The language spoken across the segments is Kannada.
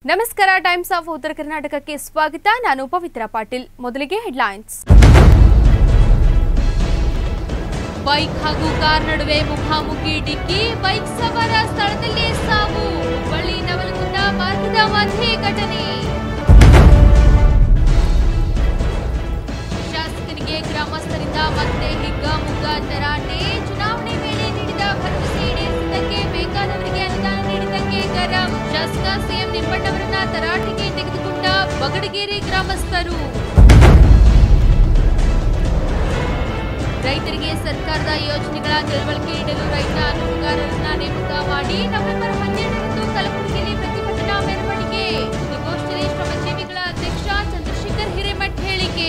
ನಮಸ್ಕಾರ ಟೈಮ್ಸ್ ಆಫ್ ಉತ್ತರ ಕರ್ನಾಟಕಕ್ಕೆ ಸ್ವಾಗತ ನಾನು ಪವಿತ್ರ ಪಾಟೀಲ್ ಮೊದಲಿಗೆ ಹೆಡ್ಲೈನ್ಸ್ ಬೈಕ್ ಹಾಗೂ ಕಾರ್ ನಡುವೆ ಮುಖಾಮುಖಿ ಡಿಕ್ಕಿ ಬೈಕ್ ಸವಾರ ಸ್ಥಳದಲ್ಲೇ ಸಾವು ಹುಬ್ಬಳ್ಳಿ ನವಲಗುಂದ ಮಾರ್ಗದ ಮಧ್ಯೆ ಘಟನೆ ಶಾಸಕನಿಗೆ ಗ್ರಾಮಸ್ಥರಿಂದ ಮತ್ತೆ ಹಿಗ್ಗಾಮುಗ್ಗ ತರಾಟೆ ಚುನಾವಣೆ ವೇಳೆ ನೀಡಿದ ಭರವಸೆ ಈಡೇರಿಸಿದ್ದಕ್ಕೆ ಬೇಕಾದವರಿಗೆ ಅನುದಾನ ನೀಡಿದ್ದಕ್ಕೆ ಗರಂ ಶಾಸಕ ಸಿಎಂ ನಿಂಬಣ್ಣವರನ್ನ ತರಾಟೆಗೆ ತೆಗೆದುಕೊಂಡ ಬಗಡಗೇರಿ ಗ್ರಾಮಸ್ಥರು ರೈತರಿಗೆ ಸರ್ಕಾರದ ಯೋಜನೆಗಳ ತಿಳುವಳಿಕೆ ನೀಡಲು ರೈತ ಅನುಗಾರರನ್ನ ನೇಮಕ ಮಾಡಿ ನವೆಂಬರ್ ಹನ್ನೆರಡರಂದು ಕಲಬುರಗಿಯಲ್ಲಿ ಪ್ರತಿಭಟನಾ ಮೆರವಣಿಗೆ ಸುದ್ದಿಗೋಷ್ಠಿಯಲ್ಲಿ ಶ್ರಮಜೀವಿಗಳ ಅಧ್ಯಕ್ಷ ಚಂದ್ರಶೇಖರ್ ಹಿರೇಮಠ್ ಹೇಳಿಕೆ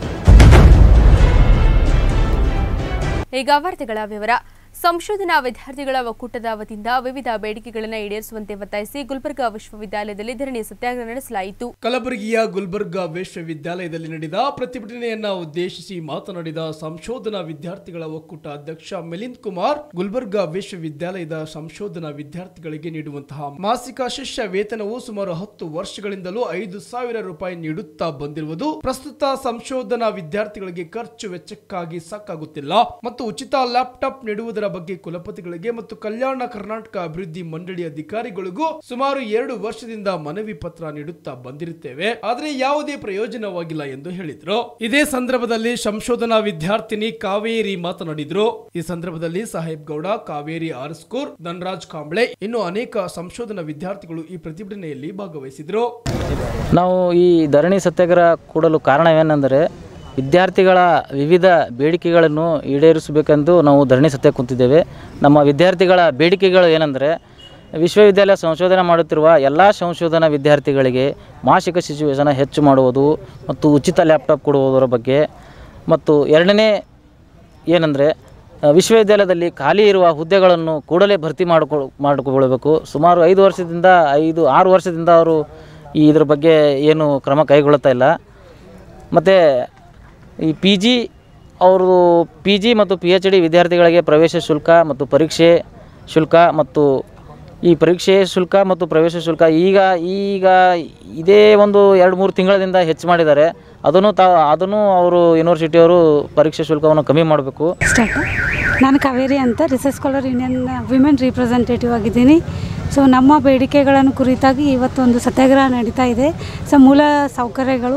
ಈಗ ವಾರ್ತೆಗಳ ವಿವರ ಸಂಶೋಧನಾ ವಿದ್ಯಾರ್ಥಿಗಳ ಒಕ್ಕೂಟದ ವತಿಯಿಂದ ವಿವಿಧ ಬೇಡಿಕೆಗಳನ್ನು ಈಡೇರಿಸುವಂತೆ ಒತ್ತಾಯಿಸಿ ಗುಲ್ಬರ್ಗಾ ವಿಶ್ವವಿದ್ಯಾಲಯದಲ್ಲಿ ಧರಣಿ ಸತ್ಯಾಗ್ರಹ ನಡೆಸಲಾಯಿತು ಕಲಬುರಗಿಯ ಗುಲ್ಬರ್ಗಾ ವಿಶ್ವವಿದ್ಯಾಲಯದಲ್ಲಿ ನಡೆದ ಪ್ರತಿಭಟನೆಯನ್ನ ಉದ್ದೇಶಿಸಿ ಮಾತನಾಡಿದ ಸಂಶೋಧನಾ ವಿದ್ಯಾರ್ಥಿಗಳ ಒಕ್ಕೂಟ ಅಧ್ಯಕ್ಷ ಮಿಲಿಂದ್ ಕುಮಾರ್ ಗುಲ್ಬರ್ಗಾ ವಿಶ್ವವಿದ್ಯಾಲಯದ ಸಂಶೋಧನಾ ವಿದ್ಯಾರ್ಥಿಗಳಿಗೆ ನೀಡುವಂತಹ ಮಾಸಿಕ ಶಿಷ್ಯ ವೇತನವು ಸುಮಾರು ಹತ್ತು ವರ್ಷಗಳಿಂದಲೂ ಐದು ಸಾವಿರ ರೂಪಾಯಿ ನೀಡುತ್ತಾ ಬಂದಿರುವುದು ಪ್ರಸ್ತುತ ಸಂಶೋಧನಾ ವಿದ್ಯಾರ್ಥಿಗಳಿಗೆ ಖರ್ಚು ವೆಚ್ಚಕ್ಕಾಗಿ ಸಾಕಾಗುತ್ತಿಲ್ಲ ಮತ್ತು ಉಚಿತ ಲ್ಯಾಪ್ಟಾಪ್ ನೀಡುವುದರ ಬಗ್ಗೆ ಕುಲಪತಿಗಳಿಗೆ ಮತ್ತು ಕಲ್ಯಾಣ ಕರ್ನಾಟಕ ಅಭಿವೃದ್ಧಿ ಮಂಡಳಿ ಅಧಿಕಾರಿಗಳಿಗೂ ಸುಮಾರು ಎರಡು ವರ್ಷದಿಂದ ಮನವಿ ಪತ್ರ ನೀಡುತ್ತಾ ಬಂದಿರುತ್ತೇವೆ ಆದರೆ ಯಾವುದೇ ಪ್ರಯೋಜನವಾಗಿಲ್ಲ ಎಂದು ಹೇಳಿದ್ರು ಇದೇ ಸಂದರ್ಭದಲ್ಲಿ ಸಂಶೋಧನಾ ವಿದ್ಯಾರ್ಥಿನಿ ಕಾವೇರಿ ಮಾತನಾಡಿದ್ರು ಈ ಸಂದರ್ಭದಲ್ಲಿ ಸಾಹೇಬ್ ಗೌಡ ಕಾವೇರಿ ಆರ್ಸ್ಕೂರ್ ಧನರಾಜ್ ಕಾಂಬ್ಳೆ ಇನ್ನು ಅನೇಕ ಸಂಶೋಧನಾ ವಿದ್ಯಾರ್ಥಿಗಳು ಈ ಪ್ರತಿಭಟನೆಯಲ್ಲಿ ಭಾಗವಹಿಸಿದ್ರು ನಾವು ಈ ಧರಣಿ ಸತ್ಯಾಗ್ರಹ ಕೂಡಲು ಕಾರಣವೇನೆಂದರೆ ವಿದ್ಯಾರ್ಥಿಗಳ ವಿವಿಧ ಬೇಡಿಕೆಗಳನ್ನು ಈಡೇರಿಸಬೇಕೆಂದು ನಾವು ಧರಣಿ ಸತ್ಯ ಕುಂತಿದ್ದೇವೆ ನಮ್ಮ ವಿದ್ಯಾರ್ಥಿಗಳ ಬೇಡಿಕೆಗಳು ಏನೆಂದರೆ ವಿಶ್ವವಿದ್ಯಾಲಯ ಸಂಶೋಧನೆ ಮಾಡುತ್ತಿರುವ ಎಲ್ಲ ಸಂಶೋಧನಾ ವಿದ್ಯಾರ್ಥಿಗಳಿಗೆ ಮಾಸಿಕ ಶಿಶು ವೇತನ ಹೆಚ್ಚು ಮಾಡುವುದು ಮತ್ತು ಉಚಿತ ಲ್ಯಾಪ್ಟಾಪ್ ಕೊಡುವುದರ ಬಗ್ಗೆ ಮತ್ತು ಎರಡನೇ ಏನಂದರೆ ಆ, ವಿಶ್ವವಿದ್ಯಾಲಯದಲ್ಲಿ ಖಾಲಿ ಇರುವ ಹುದ್ದೆಗಳನ್ನು ಕೂಡಲೇ ಭರ್ತಿ ಮಾಡಿಕೊ ಮಾಡಿಕೊಳ್ಳಬೇಕು ಸುಮಾರು ಐದು ವರ್ಷದಿಂದ ಐದು ಆರು ವರ್ಷದಿಂದ ಅವರು ಈ ಇದ್ರ ಬಗ್ಗೆ ಏನು ಕ್ರಮ ಕೈಗೊಳ್ಳುತ್ತಾ ಇಲ್ಲ ಮತ್ತು ಈ ಪಿ ಜಿ ಅವರು ಪಿ ಜಿ ಮತ್ತು ಪಿ ಎಚ್ ಡಿ ವಿದ್ಯಾರ್ಥಿಗಳಿಗೆ ಪ್ರವೇಶ ಶುಲ್ಕ ಮತ್ತು ಪರೀಕ್ಷೆ ಶುಲ್ಕ ಮತ್ತು ಈ ಪರೀಕ್ಷೆ ಶುಲ್ಕ ಮತ್ತು ಪ್ರವೇಶ ಶುಲ್ಕ ಈಗ ಈಗ ಇದೇ ಒಂದು ಎರಡು ಮೂರು ತಿಂಗಳಿಂದ ಹೆಚ್ಚು ಮಾಡಿದ್ದಾರೆ ಅದನ್ನು ತಾ ಅದನ್ನು ಅವರು ಯೂನಿವರ್ಸಿಟಿಯವರು ಪರೀಕ್ಷೆ ಶುಲ್ಕವನ್ನು ಕಮ್ಮಿ ಮಾಡಬೇಕು ಸ್ಟಾರ್ಟ್ ನಾನು ಕಾವೇರಿ ಅಂತ research scholar union women representative ಆಗಿದ್ದೀನಿ ಸೊ ನಮ್ಮ ಬೇಡಿಕೆಗಳನ್ನು ಕುರಿತಾಗಿ ಇವತ್ತೊಂದು ಸತ್ಯಾಗ್ರಹ ನಡೀತಾ ಇದೆ ಸೊ ಮೂಲ ಸೌಕರ್ಯಗಳು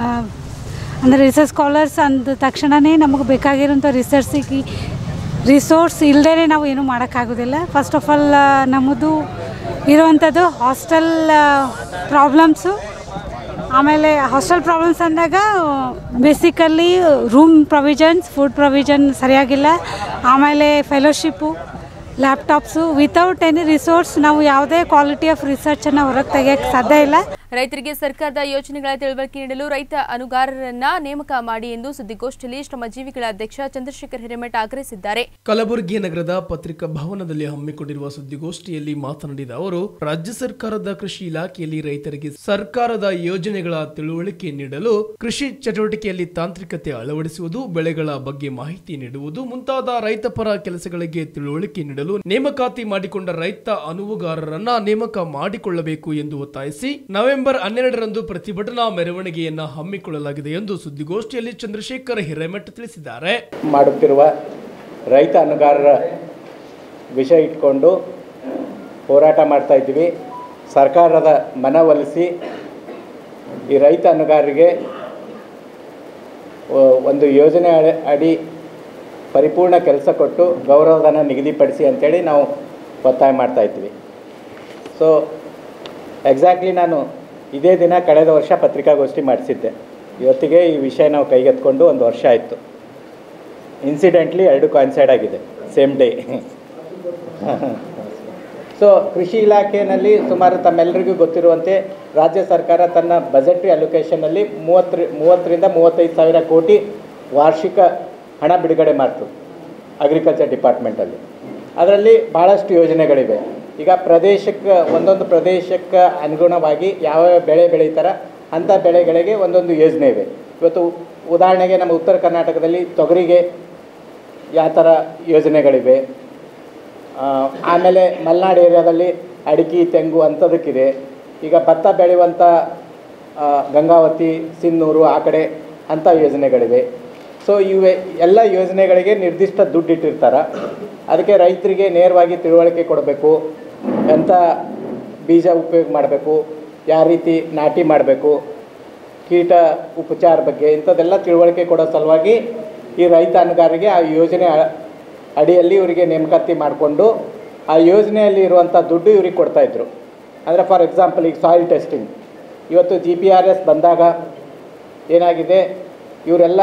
ಅಂದರೆ ರಿಸರ್ಚ್ ಸ್ಕಾಲರ್ಸ್ ಅಂದ ತಕ್ಷಣವೇ ನಮಗೆ ಬೇಕಾಗಿರೋಂಥ ರಿಸರ್ಚಿಗೆ ರಿಸೋರ್ಸ್ ಇಲ್ಲದೇ ನಾವು ಏನೂ ಮಾಡೋಕ್ಕಾಗೋದಿಲ್ಲ ಫಸ್ಟ್ ಆಫ್ ಆಲ್ ನಮ್ಮದು ಇರುವಂಥದ್ದು ಹಾಸ್ಟೆಲ್ ಪ್ರಾಬ್ಲಮ್ಸು ಆಮೇಲೆ ಹಾಸ್ಟೆಲ್ ಪ್ರಾಬ್ಲಮ್ಸ್ ಅಂದಾಗ basically room provisions food provision ಸರಿಯಾಗಿಲ್ಲ ಆಮೇಲೆ fellowship laptops without any resource ನಾವು ಯಾವುದೇ ಕ್ವಾಲಿಟಿ ಆಫ್ ರಿಸರ್ಚನ್ನು ಹೊರಗೆ ತೆಗಿಯೋಕ್ಕೆ ಸಾಧ್ಯ ಇಲ್ಲ ರೈತರಿಗೆ ಸರ್ಕಾರದ ಯೋಜನೆಗಳ ತಿಳುವಳಿಕೆ ನೀಡಲು ರೈತ ಅನುಗಾರರನ್ನ ನೇಮಕ ಮಾಡಿ ಎಂದು ಸುದ್ದಿಗೋಷ್ಠಿಯಲ್ಲಿ ಶ್ರಮಜೀವಿಗಳ ಅಧ್ಯಕ್ಷ ಚಂದ್ರಶೇಖರ್ ಹಿರೇಮಠ್ ಆಗ್ರಹಿಸಿದ್ದಾರೆ ಕಲಬುರಗಿ ನಗರದ ಪತ್ರಿಕಾ ಭವನದಲ್ಲಿ ಹಮ್ಮಿಕೊಂಡಿರುವ ಸುದ್ದಿಗೋಷ್ಠಿಯಲ್ಲಿ ಮಾತನಾಡಿದ ಅವರು ರಾಜ್ಯ ಸರ್ಕಾರದ ಕೃಷಿ ಇಲಾಖೆಯಲ್ಲಿ ರೈತರಿಗೆ ಸರ್ಕಾರದ ಯೋಜನೆಗಳ ತಿಳುವಳಿಕೆ ನೀಡಲು ಕೃಷಿ ಚಟುವಟಿಕೆಯಲ್ಲಿ ತಾಂತ್ರಿಕತೆ ಅಳವಡಿಸುವುದು ಬೆಳೆಗಳ ಬಗ್ಗೆ ಮಾಹಿತಿ ನೀಡುವುದು ಮುಂತಾದ ರೈತಪರ ಕೆಲಸಗಳಿಗೆ ತಿಳುವಳಿಕೆ ನೀಡಲು ನೇಮಕಾತಿ ಮಾಡಿಕೊಂಡ ರೈತ ಅನುವುಗಾರರನ್ನ ನೇಮಕ ಮಾಡಿಕೊಳ್ಳಬೇಕು ಎಂದು ಒತ್ತಾಯಿಸಿ ನವೆಂಬರ್ ಹನ್ನೆರಡರಂದು ಪ್ರತಿಭಟನಾ ಮೆರವಣಿಗೆಯನ್ನ ಹಮ್ಮಿಕೊಳ್ಳಲಾಗಿದೆ ಎಂದು ಸುದ್ದಿಗೋಷ್ಠಿಯಲ್ಲಿ ಚಂದ್ರಶೇಖರ್ ಹಿರೇಮಠ್ ತಿಳಿಸಿದ್ದಾರೆ ಮಾಡುತ್ತಿರುವ ರೈತ ಅನುಗಾರರ ವಿಷಯ ಇಟ್ಕೊಂಡು ಹೋರಾಟ ಮಾಡ್ತಾ ಇದ್ದೀವಿ ಸರ್ಕಾರದ ಮನವೊಲಿಸಿ ಈ ರೈತ ಅನುಗಾರರಿಗೆ ಒ- ಒಂದು ಯೋಜನೆ ಅಡಿ- ಅಡಿ ಪರಿಪೂರ್ಣ ಕೆಲಸ ಕೊಟ್ಟು ಗೌರವಧನ ನಿಗದಿಪಡಿಸಿ ಅಂತೇಳಿ ನಾವು ಒತ್ತಾಯ ಮಾಡ್ತಾ ಇದ್ದೀವಿ ಸೊ ಎಕ್ಸಾಕ್ಟ್ಲಿ ನಾನು ಇದೇ ದಿನ ಕಳೆದ ವರ್ಷ ಪತ್ರಿಕಾಗೋಷ್ಠಿ ಮಾಡಿಸಿದ್ದೆ ಇವತ್ತಿಗೆ ಈ ವಿಷಯ ನಾವು ಕೈಗೆತ್ಕೊಂಡು ಒಂದು ವರ್ಷ ಆಯಿತು ಇನ್ಸಿಡೆಂಟ್ಲಿ ಎರಡು ಕಾನ್ಸೈಡ್ ಆಗಿದೆ ಸೇಮ್ ಡೇ ಸೊ ಕೃಷಿ ಇಲಾಖೆಯಲ್ಲಿ ಸುಮಾರು ತಮ್ಮೆಲ್ಲರಿಗೂ ಗೊತ್ತಿರುವಂತೆ ರಾಜ್ಯ ಸರ್ಕಾರ ತನ್ನ ಬಜೆಟ್ರಿ ಅಲೊಕೇಶನಲ್ಲಿ ಮೂವತ್ತರ ಮೂವತ್ತರಿಂದ ಮೂವತ್ತೈದು ಸಾವಿರ ಕೋಟಿ ವಾರ್ಷಿಕ ಹಣ ಬಿಡುಗಡೆ ಮಾಡ್ತದೆ ಅಗ್ರಿಕಲ್ಚರ್ ಡಿಪಾರ್ಟ್ಮೆಂಟಲ್ಲಿ ಅದರಲ್ಲಿ ಭಾಳಷ್ಟು ಯೋಜನೆಗಳಿವೆ ಈಗ ಪ್ರದೇಶಕ್ಕೆ ಒಂದೊಂದು ಪ್ರದೇಶಕ್ಕೆ ಅನುಗುಣವಾಗಿ ಯಾವ ಬೆಳೆ ಬೆಳೀತಾರ ಅಂಥ ಬೆಳೆಗಳಿಗೆ ಒಂದೊಂದು ಯೋಜನೆ ಇವೆ ಇವತ್ತು ಉದಾಹರಣೆಗೆ ನಮ್ಮ ಉತ್ತರ ಕರ್ನಾಟಕದಲ್ಲಿ ತೊಗರಿಗೆ ಯಾವ ಥರ ಯೋಜನೆಗಳಿವೆ ಆ, ಆಮೇಲೆ ಮಲೆನಾಡು ಏರಿಯಾದಲ್ಲಿ ಅಡಿಕೆ ತೆಂಗು ಅಂಥದಕ್ಕಿದೆ ಈಗ ಭತ್ತ ಬೆಳೆಯುವಂಥ ಆ, ಗಂಗಾವತಿ ಸಿನ್ನೂರು ಆ ಕಡೆ ಅಂಥ ಯೋಜನೆಗಳಿವೆ ಸೊ ಇವೆ ಎಲ್ಲ ಯೋಜನೆಗಳಿಗೆ ನಿರ್ದಿಷ್ಟ ದುಡ್ಡು ಇಟ್ಟಿರ್ತಾರೆ ಅದಕ್ಕೆ ರೈತರಿಗೆ ನೇರವಾಗಿ ತಿಳುವಳಿಕೆ ಕೊಡಬೇಕು ಎಂಥ ಬೀಜ ಉಪಯೋಗ ಮಾಡಬೇಕು ಯಾವ ರೀತಿ ನಾಟಿ ಮಾಡಬೇಕು ಕೀಟ ಉಪಚಾರ ಬಗ್ಗೆ ಇಂಥದ್ದೆಲ್ಲ ತಿಳುವಳಿಕೆ ಕೊಡೋ ಸಲುವಾಗಿ ಈ ರೈತ ಹಣ್ಣುಗಾರರಿಗೆ ಆ ಯೋಜನೆ ಅ- ಅಡಿಯಲ್ಲಿ ಇವರಿಗೆ ನೇಮಕಾತಿ ಮಾಡಿಕೊಂಡು ಆ ಯೋಜನೆಯಲ್ಲಿ ಇರುವಂಥ ದುಡ್ಡು ಇವ್ರಿಗೆ ಕೊಡ್ತಾಯಿದ್ರು ಅಂದರೆ ಫಾರ್ ಎಕ್ಸಾಂಪಲ್ ಈಗ ಸಾಯಿಲ್ ಟೆಸ್ಟಿಂಗ್ ಇವತ್ತು ಜಿ ಪಿ ಆರ್ ಎಸ್ ಬಂದಾಗ ಏನಾಗಿದೆ ಇವರೆಲ್ಲ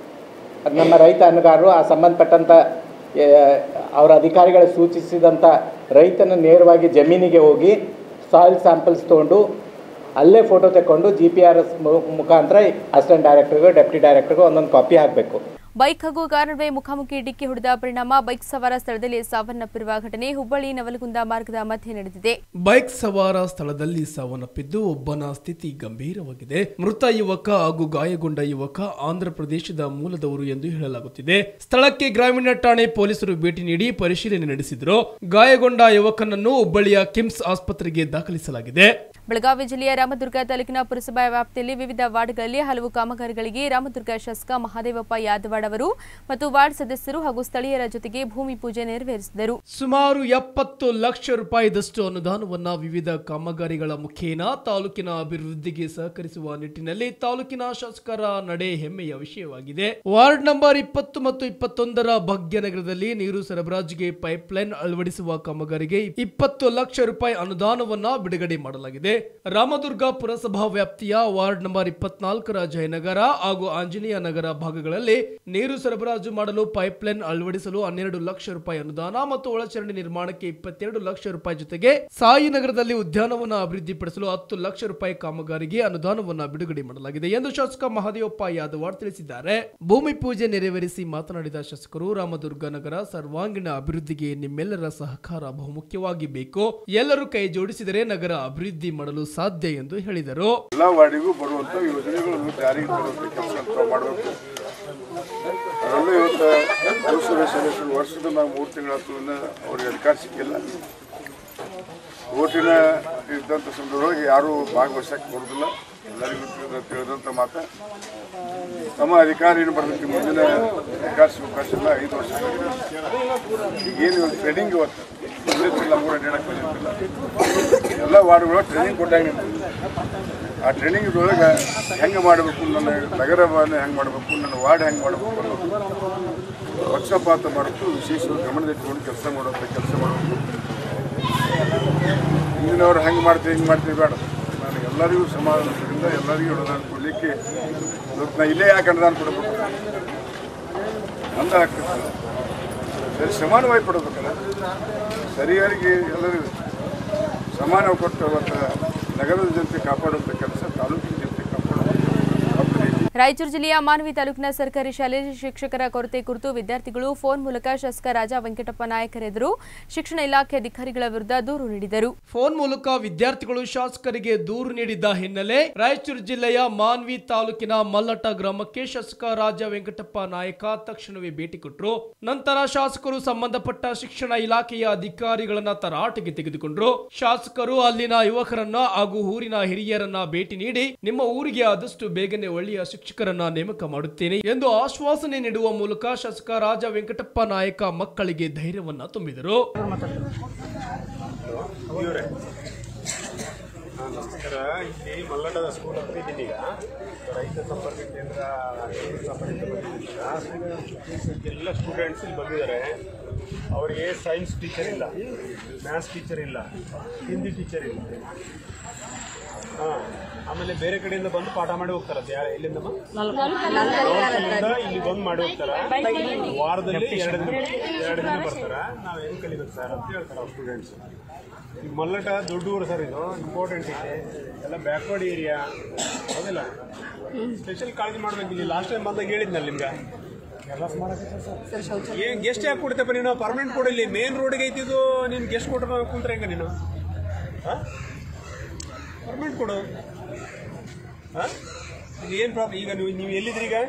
ನಮ್ಮ ರೈತ ಹಣ್ಣುಗಾರರು ಆ ಸಂಬಂಧಪಟ್ಟಂಥ ಆ, ಅವರ ಅಧಿಕಾರಿಗಳು ಸೂಚಿಸಿದಂಥ ರೈತನ ನೇರವಾಗಿ ಜಮೀನಿಗೆ ಹೋಗಿ ಸಾಯಿಲ್ ಸ್ಯಾಂಪಲ್ಸ್ ತೊಗೊಂಡು ಅಲ್ಲೇ ಫೋಟೋ ತಗೊಂಡು ಜಿ ಪಿ ಆರ್ ಎಸ್ ಮುಖಾಂತರ ಅಸಿಸ್ಟೆಂಟ್ ಡೈರೆಕ್ಟರ್ಗೂ ಡೆಪ್ಟಿ ಡೈರೆಕ್ಟರ್ಗೂ ಒಂದೊಂದು ಕಾಪಿ ಹಾಕಬೇಕು ಬೈಕ್ ಹಾಗೂ ಕಾರ್ ನಡುವೆ ಮುಖಾಮುಖಿ ಡಿಕ್ಕಿ ಹೊಡೆದ ಪರಿಣಾಮ ಬೈಕ್ ಸವಾರ ಸ್ಥಳದಲ್ಲಿ ಸಾವನ್ನಪ್ಪಿರುವ ಘಟನೆ ಹುಬ್ಬಳ್ಳಿ ನವಲಗುಂದ ಮಾರ್ಗದ ಮಧ್ಯೆ ನಡೆದಿದೆ ಬೈಕ್ ಸವಾರ ಸ್ಥಳದಲ್ಲಿ ಸಾವನ್ನಪ್ಪಿದ್ದು ಒಬ್ಬನ ಸ್ಥಿತಿ ಗಂಭೀರವಾಗಿದೆ ಮೃತ ಯುವಕ ಹಾಗೂ ಗಾಯಗೊಂಡ ಯುವಕ ಆಂಧ್ರ ಪ್ರದೇಶದ ಮೂಲದವರು ಎಂದು ಹೇಳಲಾಗುತ್ತಿದೆ ಸ್ಥಳಕ್ಕೆ ಗ್ರಾಮೀಣ ಠಾಣೆ ಪೊಲೀಸರು ಭೇಟಿ ನೀಡಿ ಪರಿಶೀಲನೆ ನಡೆಸಿದ್ರು ಗಾಯಗೊಂಡ ಯುವಕನನ್ನು ಹುಬ್ಬಳ್ಳಿಯ ಕಿಮ್ಸ್ ಆಸ್ಪತ್ರೆಗೆ ದಾಖಲಿಸಲಾಗಿದೆ ಬೆಳಗಾವಿ ಜಿಲ್ಲೆಯ ರಾಮದುರ್ಗ ತಾಲೂಕಿನ ಪುರಸಭಾ ವ್ಯಾಪ್ತಿಯಲ್ಲಿ ವಿವಿಧ ವಾರ್ಡ್ಗಳಲ್ಲಿ ಹಲವು ಕಾಮಗಾರಿಗಳಿಗೆ ರಾಮದುರ್ಗ ಶಾಸಕ ಮಹಾದೇವಪ್ಪ ಯಾದವಾಡ್ ಅವರು ಮತ್ತು ವಾರ್ಡ್ ಸದಸ್ಯರು ಹಾಗೂ ಸ್ಥಳೀಯರ ಜೊತೆಗೆ ಭೂಮಿ ಪೂಜೆ ನೆರವೇರಿಸಿದರು ಸುಮಾರು ಎಪ್ಪತ್ತು ಲಕ್ಷ ರೂಪಾಯಿದಷ್ಟು ಅನುದಾನವನ್ನ ವಿವಿಧ ಕಾಮಗಾರಿಗಳ ಮುಖೇನ ತಾಲೂಕಿನ ಅಭಿವೃದ್ಧಿಗೆ ಸಹಕರಿಸುವ ನಿಟ್ಟಿನಲ್ಲಿ ತಾಲೂಕಿನ ಶಾಸಕರ ನಡೆ ಹೆಮ್ಮೆಯ ವಿಷಯವಾಗಿದೆ ವಾರ್ಡ್ ನಂಬರ್ ಇಪ್ಪತ್ತು ಮತ್ತು ಇಪ್ಪತ್ತೊಂದರ ಭಾಗ್ಯನಗರದಲ್ಲಿ ನೀರು ಸರಬರಾಜಿಗೆ ಪೈಪ್ಲೈನ್ ಅಳವಡಿಸುವ ಕಾಮಗಾರಿಗೆ ಇಪ್ಪತ್ತು ಲಕ್ಷ ರೂಪಾಯಿ ಅನುದಾನವನ್ನ ಬಿಡುಗಡೆ ಮಾಡಲಾಗಿದೆ ರಾಮದುರ್ಗ ಪುರಸಭಾ ವ್ಯಾಪ್ತಿಯ ವಾರ್ಡ್ ನಂಬರ್ ಇಪ್ಪತ್ನಾಲ್ಕರ ಜಯನಗರ ಹಾಗೂ ಆಂಜನೇಯ ನಗರ ಭಾಗಗಳಲ್ಲಿ ನೀರು ಸರಬರಾಜು ಮಾಡಲು ಪೈಪ್ಲೈನ್ ಅಳವಡಿಸಲು ಹನ್ನೆರಡು ಲಕ್ಷ ರೂಪಾಯಿ ಅನುದಾನ ಮತ್ತು ಒಳಚರಂಡಿ ನಿರ್ಮಾಣಕ್ಕೆ ಇಪ್ಪತ್ತೆರಡು ಲಕ್ಷ ರೂಪಾಯಿ ಜೊತೆಗೆ ಸಾಯಿನಗರದಲ್ಲಿ ಉದ್ಯಾನವನ ಅಭಿವೃದ್ಧಿಪಡಿಸಲು ಹತ್ತು ಲಕ್ಷ ರೂಪಾಯಿ ಕಾಮಗಾರಿಗೆ ಅನುದಾನವನ್ನ ಬಿಡುಗಡೆ ಮಾಡಲಾಗಿದೆ ಎಂದು ಶಾಸಕ ಮಹದೇವಪ್ಪ ಯಾದವಾಡ್ ತಿಳಿಸಿದ್ದಾರೆ ಭೂಮಿ ಪೂಜೆ ನೆರವೇರಿಸಿ ಮಾತನಾಡಿದ ಶಾಸಕರು ರಾಮದುರ್ಗ ನಗರ ಸರ್ವಾಂಗೀಣ ಅಭಿವೃದ್ಧಿಗೆ ನಿಮ್ಮೆಲ್ಲರ ಸಹಕಾರ ಬಹುಮುಖ್ಯವಾಗಿ ಬೇಕು ಎಲ್ಲರೂ ಕೈ ಜೋಡಿಸಿದರೆ ನಗರ ಅಭಿವೃದ್ಧಿ ಮಾಡಲು ಸಾಧ್ಯ ಎಂದು ಹೇಳಿದರು ಎಲ್ಲ ವಾರ್ಡಿಗೂ ಬರುವಂಥ ಯೋಜನೆಗಳನ್ನು ಜಾರಿಗೆ ತರುವಂಥ ಕೆಲಸ ಮಾಡಬೇಕು ಅದರಲ್ಲೂ ಇವತ್ತು ಪುರಸಭೆ ಸದಸ್ಯರು ವರ್ಷದ ನಾವು ಮೂರು ತಿಂಗಳಾತು ಅವ್ರಿಗೆ ಅಧಿಕಾರ ಸಿಕ್ಕಿಲ್ಲ ಓಟಿನ ಇದ್ದಂಥ ಸಂದರ್ಭದೊಳಗೆ ಯಾರೂ ಭಾಗವಹಿಸಕ್ಕೆ ಬರೋದಿಲ್ಲ ಎಲ್ಲರಿಗೂ ತಿಳಿದ ತಿಳಿದಂಥ ಮಾತ ತಮ್ಮ ಅಧಿಕಾರ ಏನು ಬರ್ತೈತಿ ಮುಂದಿನ ಅಧಿಕಾರ ಅವಕಾಶ ಇಲ್ಲ ಐದು ವರ್ಷ ಈಗೇನು ಟ್ರೈನಿಂಗ್ ಇವತ್ತು ಬಂದಿರ್ತಿಲ್ಲ ಮೂರು ಅಡ್ಡಾಡಕ್ಕೆ ಬಂದಿರ್ತಿಲ್ಲ ಎಲ್ಲ ವಾರ್ಡ್ಗಳು ಟ್ರೈನಿಂಗ್ ಕೊಟ್ಟಾಗ ನಿಂತಿದೆ ಆ ಟ್ರೈನಿಂಗ್ ಒಳಗೆ ಹೆಂಗೆ ಮಾಡಬೇಕು ನನ್ನ ನಗರವನ್ನು ಹೆಂಗೆ ಮಾಡಬೇಕು ನನ್ನ ವಾರ್ಡ್ ಹೆಂಗೆ ಮಾಡಬೇಕು ಅನ್ನೋದು ಪಕ್ಷಪಾತ ಮಾಡಬೇಕು ವಿಶೇಷವಾಗಿ ಗಮನದಲ್ಲಿಟ್ಕೊಂಡು ಕೆಲಸ ಮಾಡುವಂಥ ಕೆಲಸ ಮಾಡಬೇಕು ಹಿಂದಿನವ್ರು ಹೆಂಗೆ ಮಾಡ್ತೀವಿ ಹಿಂಗೆ ಮಾಡ್ತೀವಿ ಬೇಡ ನಾನು ಎಲ್ಲರಿಗೂ ಸಮಾಧಾನದಿಂದ ಎಲ್ಲರಿಗೂ ಅನುದಾನ ಕೊಡಲಿಕ್ಕೆ ಇವತ್ತು ನಾ ಇಲ್ಲೇ ಯಾಕೆ ಅನುದಾನ ಕೊಡಬೇಕು ಅಂದ ಆಗ್ತದೆ ಸರಿ ಸಮಾನವಾಗಿ ಕೊಡಬೇಕಲ್ಲ ಸರಿಯಾಗಿ ಎಲ್ಲರಿಗೂ ಸಮಾನ ಕೊಟ್ಟು ಅವತ್ತು ನಗರದ ಜನತೆ ಕಾಪಾಡುವಂಥ ಕೆಲಸ ತಾಲೂಕಿನ ಜನತೆ ಕಾಪಾಡುವಂಥ ರಾಯಚೂರು ಜಿಲ್ಲೆಯ ಮಾನವಿ ತಾಲೂಕಿನ ಸರ್ಕಾರಿ ಶಾಲೆಯಲ್ಲಿ ಶಿಕ್ಷಕರ ಕೊರತೆ ಕುರಿತು ವಿದ್ಯಾರ್ಥಿಗಳು ಫೋನ್ ಮೂಲಕ ಶಾಸಕ ರಾಜಾ ವೆಂಕಟಪ್ಪ ನಾಯಕರ ಎದುರು ಶಿಕ್ಷಣ ಇಲಾಖೆ ಅಧಿಕಾರಿಗಳ ವಿರುದ್ಧ ದೂರು ನೀಡಿದರು ಫೋನ್ ಮೂಲಕ ವಿದ್ಯಾರ್ಥಿಗಳು ಶಾಸಕರಿಗೆ ದೂರು ನೀಡಿದ್ದ ಹಿನ್ನೆಲೆ ರಾಯಚೂರು ಜಿಲ್ಲೆಯ ಮಾನ್ವಿ ತಾಲೂಕಿನ ಮಲ್ಲಟ ಗ್ರಾಮಕ್ಕೆ ಶಾಸಕ ರಾಜ ವೆಂಕಟಪ್ಪ ನಾಯಕ ತಕ್ಷಣವೇ ಭೇಟಿ ಕೊಟ್ಟರು ನಂತರ ಶಾಸಕರು ಸಂಬಂಧಪಟ್ಟ ಶಿಕ್ಷಣ ಇಲಾಖೆಯ ಅಧಿಕಾರಿಗಳನ್ನ ತರಾಟೆಗೆ ತೆಗೆದುಕೊಂಡ್ರು ಶಾಸಕರು ಅಲ್ಲಿನ ಯುವಕರನ್ನ ಹಾಗೂ ಊರಿನ ಹಿರಿಯರನ್ನ ಭೇಟಿ ನೀಡಿ ನಿಮ್ಮ ಊರಿಗೆ ಆದಷ್ಟು ಬೇಗನೆ ಒಳ್ಳೆಯ ಶಿಕ್ಷಕರನ್ನ ನೇಮಕ ಮಾಡುತ್ತೇನೆ ಎಂದು ಆಶ್ವಾಸನೆ ನೀಡುವ ಮೂಲಕ ಶಾಸಕ ರಾಜ ವೆಂಕಟಪ್ಪ ನಾಯಕ ಮಕ್ಕಳಿಗೆ ಧೈರ್ಯವನ್ನ ತುಂಬಿದರು ನಮಸ್ಕಾರ ಇಲ್ಲಿ ಮಲ್ಲಡದ ಸ್ಕೂಲ್ ಹತ್ರ ಇದ್ದೀನಿ ಈಗ ರೈತ ಸಂಪರ್ಕ ಕೇಂದ್ರ ಸಂಪರ್ಕ ಎಲ್ಲ ಸ್ಟೂಡೆಂಟ್ಸ್ ಇಲ್ಲಿ ಬಂದಿದ್ದಾರೆ ಅವರಿಗೆ ಸೈನ್ಸ್ ಟೀಚರ್ ಇಲ್ಲ ಮ್ಯಾಥ್ಸ್ ಟೀಚರ್ ಇಲ್ಲ ಹಿಂದಿ ಟೀಚರ್ ಇಲ್ಲ ಹಾಂ ಆಮೇಲೆ ಬೇರೆ ಕಡೆಯಿಂದ ಬಂದು ಪಾಠ ಮಾಡಿ ಹೋಗ್ತಾರೆ ಅದು ಯಾರು ಎಲ್ಲಿಂದಮ್ಮ ನಲ್ವತ್ತರಿಂದ ಇಲ್ಲಿ ಬಂದು ಮಾಡಿ ಹೋಗ್ತಾರ ವಾರದಲ್ಲಿ ಎರಡು ದಿನ ಎರಡು ದಿನ ಬರ್ತಾರ ನಾವು ಹೆಂಗ್ ಕಲಿಬೇಕು ಸರ್ ಅಂತ ಹೇಳ್ತಾರೆ ಅವ್ರ ಸ್ಟೂಡೆಂಟ್ಸ್ ಈ ಮಲ್ಲಟ ದೊಡ್ಡ ಊರು ಸರ್ ಇದು ಇಂಪಾರ್ಟೆಂಟ್ ಇದೆ ಎಲ್ಲ ಬ್ಯಾಕ್ವರ್ಡ್ ಏರಿಯಾ ಹೌದಿಲ್ಲ ಸ್ಪೆಷಲ್ ಕಾಳಜಿ ಮಾಡ್ಬೇಕು ಇಲ್ಲಿ ಲಾಸ್ಟ್ ಟೈಮ್ ಬಂದಾಗ ಹೇಳಿದ್ನಲ್ಲ ನಿಮ್ಗೆ ಏನ್ ಗೆಸ್ಟ್ ಯಾಕೆ ಕೊಡ್ತೇಪ್ಪ ನೀನು ಪರ್ಮನೆಂಟ್ ಕೊಡಿಲ್ಲಿ ಮೇನ್ ರೋಡ್ಗೆ ಐತಿದ್ದು ನೀನು ಗೆಸ್ಟ್ ಕೊಟ್ರೆ ಕುಂತ್ರೆ ಹೆಂಗ ನೀನು ಪರ್ಮನೆಂಟ್ ಕೊಡು ಹಾಂ ಇದು ಏನು ಪ್ರಾಬ್ಲಮ್ ಈಗ ನೀವು ನೀವು ಎಲ್ಲಿದ್ರಿ ಈಗ